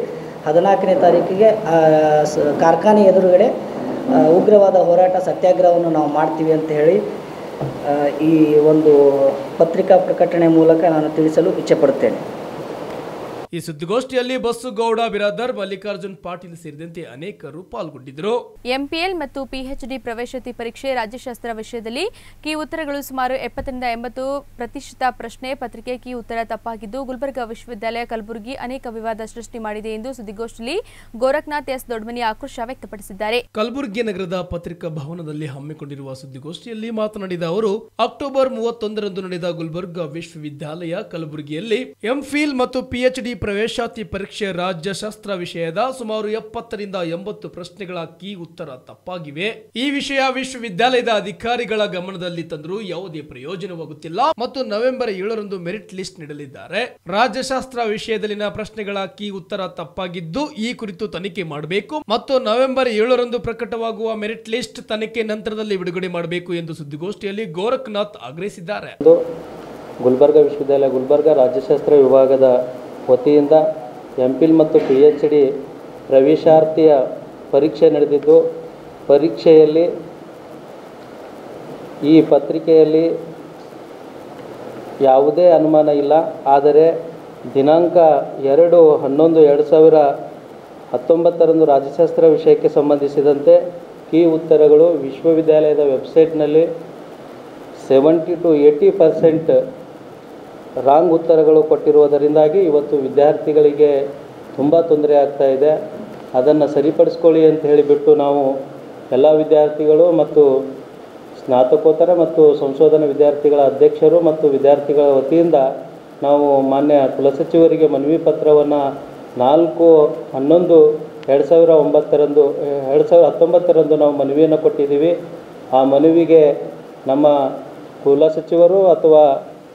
ಹದಿನಾಲ್ಕನೇ ತಾರೀಕಿಗೆ ಆ, ಸ- ಕಾರ್ಖಾನೆ ಎದುರುಗಡೆ ಆ, ಉಗ್ರವಾದ ಹೋರಾಟ ಸತ್ಯಾಗ್ರಹವನ್ನು ನಾವು ಮಾಡ್ತೀವಿ ಅಂತ ಹೇಳಿ ಆ, ಈ ಒಂದು ಪತ್ರಿಕಾ ಪ್ರಕಟಣೆ ಮೂಲಕ ನಾನು ತಿಳಿಸಲು ಇಚ್ಛೆಪಡುತ್ತೇನೆ ಈ ಸುದ್ದಿಗೋಷ್ಠಿಯಲ್ಲಿ ಬಸ್ಸು ಗೌಡ ಬಿರಾದರ್ ಮಲ್ಲಿಕಾರ್ಜುನ್ ಪಾಟೀಲ್ ಸೇರಿದಂತೆ ಅನೇಕರು ಪಾಲ್ಗೊಂಡಿದ್ದರು ಎಂಪಿಎಲ್ ಮತ್ತು ಪಿಎಚ್ಡಿ ಪ್ರವೇಶಾತಿ ಪರೀಕ್ಷೆ ರಾಜ್ಯಶಾಸ್ತ್ರ ವಿಷಯದಲ್ಲಿ ಕೀ ಉತ್ತರಗಳು ಸುಮಾರು ಎಪ್ಪತ್ತರಿಂದ ಎಂಬತ್ತು ಪ್ರತಿಶತ ಪ್ರಶ್ನೆ ಪತ್ರಿಕೆ ಕೀ ಉತ್ತರ ತಪ್ಪಾಗಿದ್ದು ಗುಲ್ಬರ್ಗಾ ವಿಶ್ವವಿದ್ಯಾಲಯ ಕಲಬುರಗಿ ಅನೇಕ ವಿವಾದ ಸೃಷ್ಟಿ ಮಾಡಿದೆ ಎಂದು ಸುದ್ದಿಗೋಷ್ಠಿಯಲ್ಲಿ ಗೋರಖ್ನಾಥ್ ಎಸ್ ದೊಡ್ಮನಿ ಆಕ್ರೋಶ ವ್ಯಕ್ತಪಡಿಸಿದ್ದಾರೆ ಕಲಬುರಗಿ ನಗರದ ಪತ್ರಿಕಾ ಭವನದಲ್ಲಿ ಹಮ್ಮಿಕೊಂಡಿರುವ ಸುದ್ದಿಗೋಷ್ಠಿಯಲ್ಲಿ ಮಾತನಾಡಿದ ಅವರು ಅಕ್ಟೋಬರ್ ಮೂವತ್ತೊಂದರಂದು ನಡೆದ ಗುಲ್ಬರ್ಗಾ ವಿಶ್ವವಿದ್ಯಾಲಯ ಕಲಬುರಗಿಯಲ್ಲಿ ಎಂಫಿಲ್ ಮತ್ತು ಪಿಎಚ್ಡಿ ಪ್ರವೇಶಾತಿ ಪರೀಕ್ಷೆ ರಾಜ್ಯಶಾಸ್ತ್ರ ವಿಷಯದ ಸುಮಾರು ಎಪ್ಪತ್ತರಿಂದ ಎಂಬತ್ತು ಪ್ರಶ್ನೆಗಳ ಕೀ ಉತ್ತರ ತಪ್ಪಾಗಿವೆ ಈ ವಿಷಯ ವಿಶ್ವವಿದ್ಯಾಲಯದ ಅಧಿಕಾರಿಗಳ ಗಮನದಲ್ಲಿ ತಂದರೂ ಯಾವುದೇ ಪ್ರಯೋಜನವಾಗುತ್ತಿಲ್ಲ ಮತ್ತು ನವೆಂಬರ್ ಏಳರಂದು ಮೆರಿಟ್ ಲಿಸ್ಟ್ ನೀಡಲಿದ್ದಾರೆ ರಾಜ್ಯಶಾಸ್ತ್ರ ವಿಷಯದಲ್ಲಿನ ಪ್ರಶ್ನೆಗಳ ಕೀ ಉತ್ತರ ತಪ್ಪಾಗಿದ್ದು ಈ ಕುರಿತು ತನಿಖೆ ಮಾಡಬೇಕು ಮತ್ತು ನವೆಂಬರ್ ಏಳರಂದು ಪ್ರಕಟವಾಗುವ ಮೆರಿಟ್ ಲಿಸ್ಟ್ ತನಿಖೆ ನಂತರದಲ್ಲಿ ಬಿಡುಗಡೆ ಮಾಡಬೇಕು ಎಂದು ಸುದ್ದಿಗೋಷ್ಠಿಯಲ್ಲಿ ಗೋರಖ್ನಾಥ್ ಆಗ್ರಹಿಸಿದ್ದಾರೆ ಇಂದು ಗುಲ್ಬರ್ಗ ವಿಶ್ವವಿದ್ಯಾಲಯ ಗುಲ್ಬರ್ಗ ರಾಜ್ಯಶಾಸ್ತ್ರ ವಿಭಾಗದ ವತಿಯಿಂದ ಎಂ ಪಿಲ್ ಮತ್ತು ಪಿ ಎಚ್ ಡಿ ಪ್ರವೇಶಾರ್ಥಿಯ ಪರೀಕ್ಷೆ ನಡೆದಿದ್ದು ಪರೀಕ್ಷೆಯಲ್ಲಿ ಈ ಪತ್ರಿಕೆಯಲ್ಲಿ ಯಾವುದೇ ಅನುಮಾನ ಇಲ್ಲ ಆದರೆ ದಿನಾಂಕ ಎರಡು ಹನ್ನೊಂದು ಎರಡು ಸಾವಿರ ಹತ್ತೊಂಬತ್ತರಂದು ರಾಜ್ಯಶಾಸ್ತ್ರ ವಿಷಯಕ್ಕೆ ಸಂಬಂಧಿಸಿದಂತೆ ಕೀ ಉತ್ತರಗಳು ವಿಶ್ವವಿದ್ಯಾಲಯದ ವೆಬ್ಸೈಟ್ನಲ್ಲಿ seventy to eighty percent wrong ಉತ್ತರಗಳು ಕೊಟ್ಟಿರುವುದರಿಂದಾಗಿ ಇವತ್ತು ವಿದ್ಯಾರ್ಥಿಗಳಿಗೆ ತುಂಬ ತೊಂದರೆ ಆಗ್ತಾ ಇದೆ ಅದನ್ನು ಸರಿಪಡಿಸ್ಕೊಳ್ಳಿ ಅಂತ ಹೇಳಿಬಿಟ್ಟು ನಾವು ಎಲ್ಲ ವಿದ್ಯಾರ್ಥಿಗಳು ಮತ್ತು ಸ್ನಾತಕೋತ್ತರ ಮತ್ತು ಸಂಶೋಧನಾ ವಿದ್ಯಾರ್ಥಿಗಳ ಅಧ್ಯಕ್ಷರು ಮತ್ತು ವಿದ್ಯಾರ್ಥಿಗಳ ವತಿಯಿಂದ ನಾವು ಮಾನ್ಯ ಕುಲಸಚಿವರಿಗೆ ಮನವಿ ಪತ್ರವನ್ನು ನಾಲ್ಕು ಹನ್ನೊಂದು ಎರಡು ಸಾವಿರ ಒಂಬತ್ತರಂದು ಎರಡು ಸಾವಿರ ಹತ್ತೊಂಬತ್ತರಂದು ನಾವು ಮನವಿಯನ್ನು ಕೊಟ್ಟಿದ್ದೀವಿ ಆ ಮನವಿಗೆ ನಮ್ಮ ಕುಲಸಚಿವರು ಅಥವಾ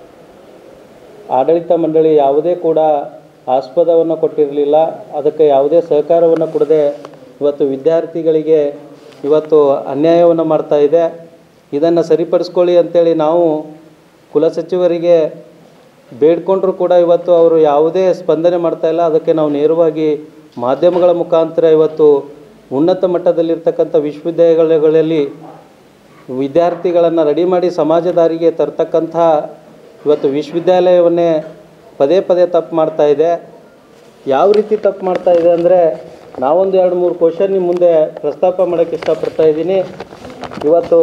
ಆಡಳಿತ ಮಂಡಳಿ ಯಾವುದೇ ಕೂಡ ಆಸ್ಪದವನ್ನು ಕೊಟ್ಟಿರಲಿಲ್ಲ ಅದಕ್ಕೆ ಯಾವುದೇ ಸಹಕಾರವನ್ನು ಕೊಡದೆ ಇವತ್ತು ವಿದ್ಯಾರ್ಥಿಗಳಿಗೆ ಇವತ್ತು ಅನ್ಯಾಯವನ್ನು ಮಾಡ್ತಾ ಇದೆ ಇದನ್ನು ಸರಿಪಡಿಸ್ಕೊಳ್ಳಿ ಅಂತೇಳಿ ನಾವು ಕುಲಸಚಿವರಿಗೆ ಬೇಡ್ಕೊಂಡ್ರೂ ಕೂಡ ಇವತ್ತು ಅವರು ಯಾವುದೇ ಸ್ಪಂದನೆ ಮಾಡ್ತಾ ಇಲ್ಲ ಅದಕ್ಕೆ ನಾವು ನೇರವಾಗಿ ಮಾಧ್ಯಮಗಳ ಮುಖಾಂತರ ಇವತ್ತು ಉನ್ನತ ಮಟ್ಟದಲ್ಲಿರ್ತಕ್ಕಂಥ ವಿಶ್ವವಿದ್ಯಾಲಯಗಳಲ್ಲಿ ವಿದ್ಯಾರ್ಥಿಗಳನ್ನು ರೆಡಿ ಮಾಡಿ ಸಮಾಜ ದಾರಿಗೆ ತರ್ತಕ್ಕಂಥ ಇವತ್ತು ವಿಶ್ವವಿದ್ಯಾಲಯವನ್ನೇ ಪದೇ ಪದೇ ತಪ್ಪು ಮಾಡ್ತಾ ಇದೆ ಯಾವ ರೀತಿ ತಪ್ಪು ಮಾಡ್ತಾ ಇದೆ ಅಂದರೆ ನಾವೊಂದು ಎರಡು ಮೂರು ಕ್ವಶನ್ ನಿಮ್ಮ ಮುಂದೆ ಪ್ರಸ್ತಾಪ ಮಾಡೋಕ್ಕೆ ಇಷ್ಟಪಡ್ತಾ ಇದ್ದೀನಿ ಇವತ್ತು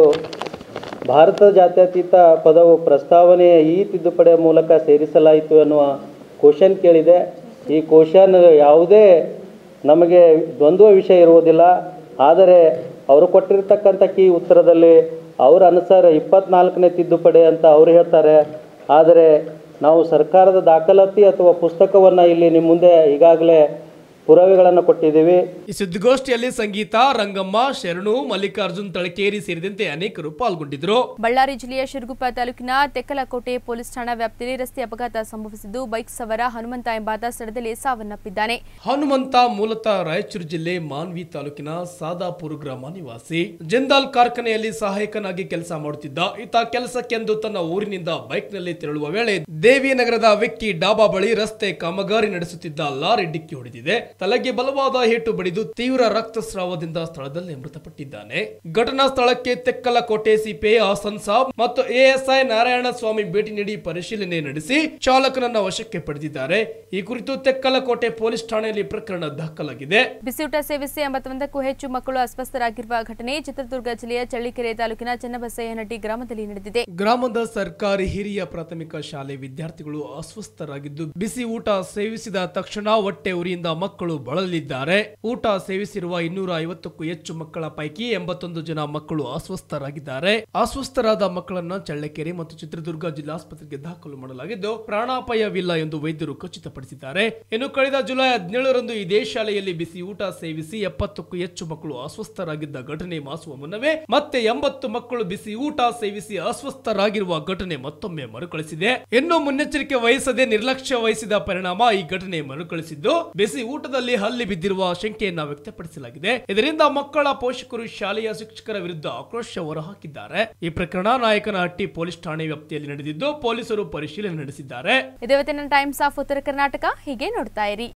ಭಾರತ ಜಾತ್ಯತೀತ ಪದವು ಪ್ರಸ್ತಾವನೆಯ ಈ ತಿದ್ದುಪಡಿಯ ಮೂಲಕ ಸೇರಿಸಲಾಯಿತು ಎನ್ನುವ ಕ್ವಶನ್ ಕೇಳಿದೆ ಈ ಕ್ವಶನ್ ಯಾವುದೇ ನಮಗೆ ದ್ವಂದ್ವ ವಿಷಯ ಇರುವುದಿಲ್ಲ ಆದರೆ ಅವರು ಕೊಟ್ಟಿರ್ತಕ್ಕಂಥ ಕೀ ಉತ್ತರದಲ್ಲಿ ಅವರ ಅನುಸಾರ ಇಪ್ಪತ್ನಾಲ್ಕನೇ ತಿದ್ದುಪಡಿ ಅಂತ ಅವರು ಹೇಳ್ತಾರೆ ಆದರೆ ನಾವು ಸರ್ಕಾರದ ದಾಖಲಾತಿ ಅಥವಾ ಪುಸ್ತಕವನ್ನು ಇಲ್ಲಿ ನಿಮ್ಮ ಮುಂದೆ ಈಗಾಗಲೇ ಪುರಾವೆಗಳನ್ನು ಕೊಟ್ಟಿದ್ದೀವಿ ಈ ಸುದ್ದಿಗೋಷ್ಠಿಯಲ್ಲಿ ಸಂಗೀತ ರಂಗಮ್ಮ ಶರಣು ಮಲ್ಲಿಕಾರ್ಜುನ್ ತಳಕೇರಿ ಸೇರಿದಂತೆ ಅನೇಕರು ಪಾಲ್ಗೊಂಡಿದ್ದರು ಬಳ್ಳಾರಿ ಜಿಲ್ಲೆಯ ಶಿರಗುಪ್ಪ ತಾಲೂಕಿನ ತೆಕ್ಕಲಕೋಟೆ ಪೊಲೀಸ್ ಠಾಣಾ ವ್ಯಾಪ್ತಿಯಲ್ಲಿ ರಸ್ತೆ ಅಪಘಾತ ಸಂಭವಿಸಿದ್ದು ಬೈಕ್ ಸವಾರ ಹನುಮಂತ ಎಂಬಾತ ಸ್ಥಳದಲ್ಲಿ ಸಾವನ್ನಪ್ಪಿದ್ದಾನೆ ಹನುಮಂತ ಮೂಲತಃ ರಾಯಚೂರು ಜಿಲ್ಲೆ ಮಾನ್ವಿ ತಾಲೂಕಿನ ಸಾದಾಪುರ ಗ್ರಾಮ ನಿವಾಸಿ ಜಿಂದಾಲ್ ಕಾರ್ಖಾನೆಯಲ್ಲಿ ಸಹಾಯಕನಾಗಿ ಕೆಲಸ ಮಾಡುತ್ತಿದ್ದ ಈತ ಕೆಲಸಕ್ಕೆಂದು ತನ್ನ ಊರಿನಿಂದ ಬೈಕ್ನಲ್ಲಿ ತೆರಳುವ ವೇಳೆ ದೇವಿನಗರದ ವ್ಯಕ್ತಿ ಡಾಬಾ ಬಳಿ ರಸ್ತೆ ಕಾಮಗಾರಿ ನಡೆಸುತ್ತಿದ್ದ ಲಾರಿ ಡಿಕ್ಕಿ ಹೊಡೆದಿದೆ ತಲೆಗೆ ಬಲವಾದ ಏಟು ಬಡಿದು ತೀವ್ರ ರಕ್ತಸ್ರಾವದಿಂದ ಸ್ಥಳದಲ್ಲೇ ಮೃತಪಟ್ಟಿದ್ದಾನೆ ಘಟನಾ ಸ್ಥಳಕ್ಕೆ ತೆಕ್ಕಲಕೋಟೆ ಸಿಪಿಐ ಹಾಸನ್ ಸಾಬ್ ಮತ್ತು ಎಎಸ್ಐ ನಾರಾಯಣ ಸ್ವಾಮಿ ಭೇಟಿ ನೀಡಿ ಪರಿಶೀಲನೆ ನಡೆಸಿ ಚಾಲಕನನ್ನ ವಶಕ್ಕೆ ಪಡೆದಿದ್ದಾರೆ ಈ ಕುರಿತು ತೆಕ್ಕಲಕೋಟೆ ಪೊಲೀಸ್ ಠಾಣೆಯಲ್ಲಿ ಪ್ರಕರಣ ದಾಖಲಾಗಿದೆ ಬಿಸಿಯೂಟ ಸೇವಿಸಿ ಎಂಬತ್ತೊಂದಕ್ಕೂ ಹೆಚ್ಚು ಮಕ್ಕಳು ಅಸ್ವಸ್ಥರಾಗಿರುವ ಘಟನೆ ಚಿತ್ರದುರ್ಗ ಜಿಲ್ಲೆಯ ಚಳ್ಳಿಕೆರೆ ತಾಲೂಕಿನ ಚನ್ನಬಸಯ್ಯನಹಟ್ಟಿ ಗ್ರಾಮದಲ್ಲಿ ನಡೆದಿದೆ ಗ್ರಾಮದ ಸರ್ಕಾರಿ ಹಿರಿಯ ಪ್ರಾಥಮಿಕ ಶಾಲೆ ವಿದ್ಯಾರ್ಥಿಗಳು ಅಸ್ವಸ್ಥರಾಗಿದ್ದು ಬಿಸಿ ಊಟ ಸೇವಿಸಿದ ತಕ್ಷಣ ಹೊಟ್ಟೆ ಉರಿಯಿಂದ ಮಕ್ಕಳು ಬಳಲಿದ್ದಾರೆ ಊಟ ಸೇವಿಸಿರುವ ಇನ್ನೂರ ಐವತ್ತಕ್ಕೂ ಹೆಚ್ಚು ಮಕ್ಕಳ ಪೈಕಿ ಎಂಬತ್ತೊಂದು ಜನ ಮಕ್ಕಳು ಅಸ್ವಸ್ಥರಾಗಿದ್ದಾರೆ ಅಸ್ವಸ್ಥರಾದ ಮಕ್ಕಳನ್ನ ಚಳ್ಳಕೆರೆ ಮತ್ತು ಚಿತ್ರದುರ್ಗ ಜಿಲ್ಲಾಸ್ಪತ್ರೆಗೆ ದಾಖಲು ಮಾಡಲಾಗಿದ್ದು ಪ್ರಾಣಾಪಾಯವಿಲ್ಲ ಎಂದು ವೈದ್ಯರು ಖಚಿತಪಡಿಸಿದ್ದಾರೆ ಇನ್ನು ಕಳೆದ ಜುಲೈ ಹದಿನೇಳರಂದು ಇದೇ ಶಾಲೆಯಲ್ಲಿ ಬಿಸಿ ಊಟ ಸೇವಿಸಿ ಎಪ್ಪತ್ತಕ್ಕೂ ಹೆಚ್ಚು ಮಕ್ಕಳು ಅಸ್ವಸ್ಥರಾಗಿದ್ದ ಘಟನೆ ಮಾಸುವ ಮುನ್ನವೇ ಮತ್ತೆ ಎಂಬತ್ತು ಮಕ್ಕಳು ಬಿಸಿ ಊಟ ಸೇವಿಸಿ ಅಸ್ವಸ್ಥರಾಗಿರುವ ಘಟನೆ ಮತ್ತೊಮ್ಮೆ ಮರುಕಳಿಸಿದೆ ಇನ್ನು ಮುನ್ನೆಚ್ಚರಿಕೆ ವಹಿಸದೆ ನಿರ್ಲಕ್ಷ್ಯ ವಹಿಸಿದ ಪರಿಣಾಮ ಈ ಘಟನೆ ಮರುಕಳಿಸಿದ್ದು ಬಿಸಿ ಊಟದಲ್ಲಿ ಹಲ್ಲಿ ಬಿದ್ದಿರುವ ಶಂಕೆಯನ್ನ ವ್ಯಕ್ತಪಡಿಸಲಾಗಿದೆ ಇದರಿಂದ ಮಕ್ಕಳ ಪೋಷಕರು ಶಾಲೆಯ ಶಿಕ್ಷಕರ ವಿರುದ್ಧ ಆಕ್ರೋಶ ಹೊರಹಾಕಿದ್ದಾರೆ ಈ ಪ್ರಕರಣ ನಾಯಕನಹಟ್ಟಿ ಪೊಲೀಸ್ ಠಾಣೆ ವ್ಯಾಪ್ತಿಯಲ್ಲಿ ನಡೆದಿದ್ದು ಪೊಲೀಸರು ಪರಿಶೀಲನೆ ನಡೆಸಿದ್ದಾರೆ ಇದೇ ಇವತ್ತಿನ ಟೈಮ್ಸ್ ಆಫ್ ಉತ್ತರ ಕರ್ನಾಟಕ ಹೀಗೆ ನೋಡ್ತಾ ಇರಿ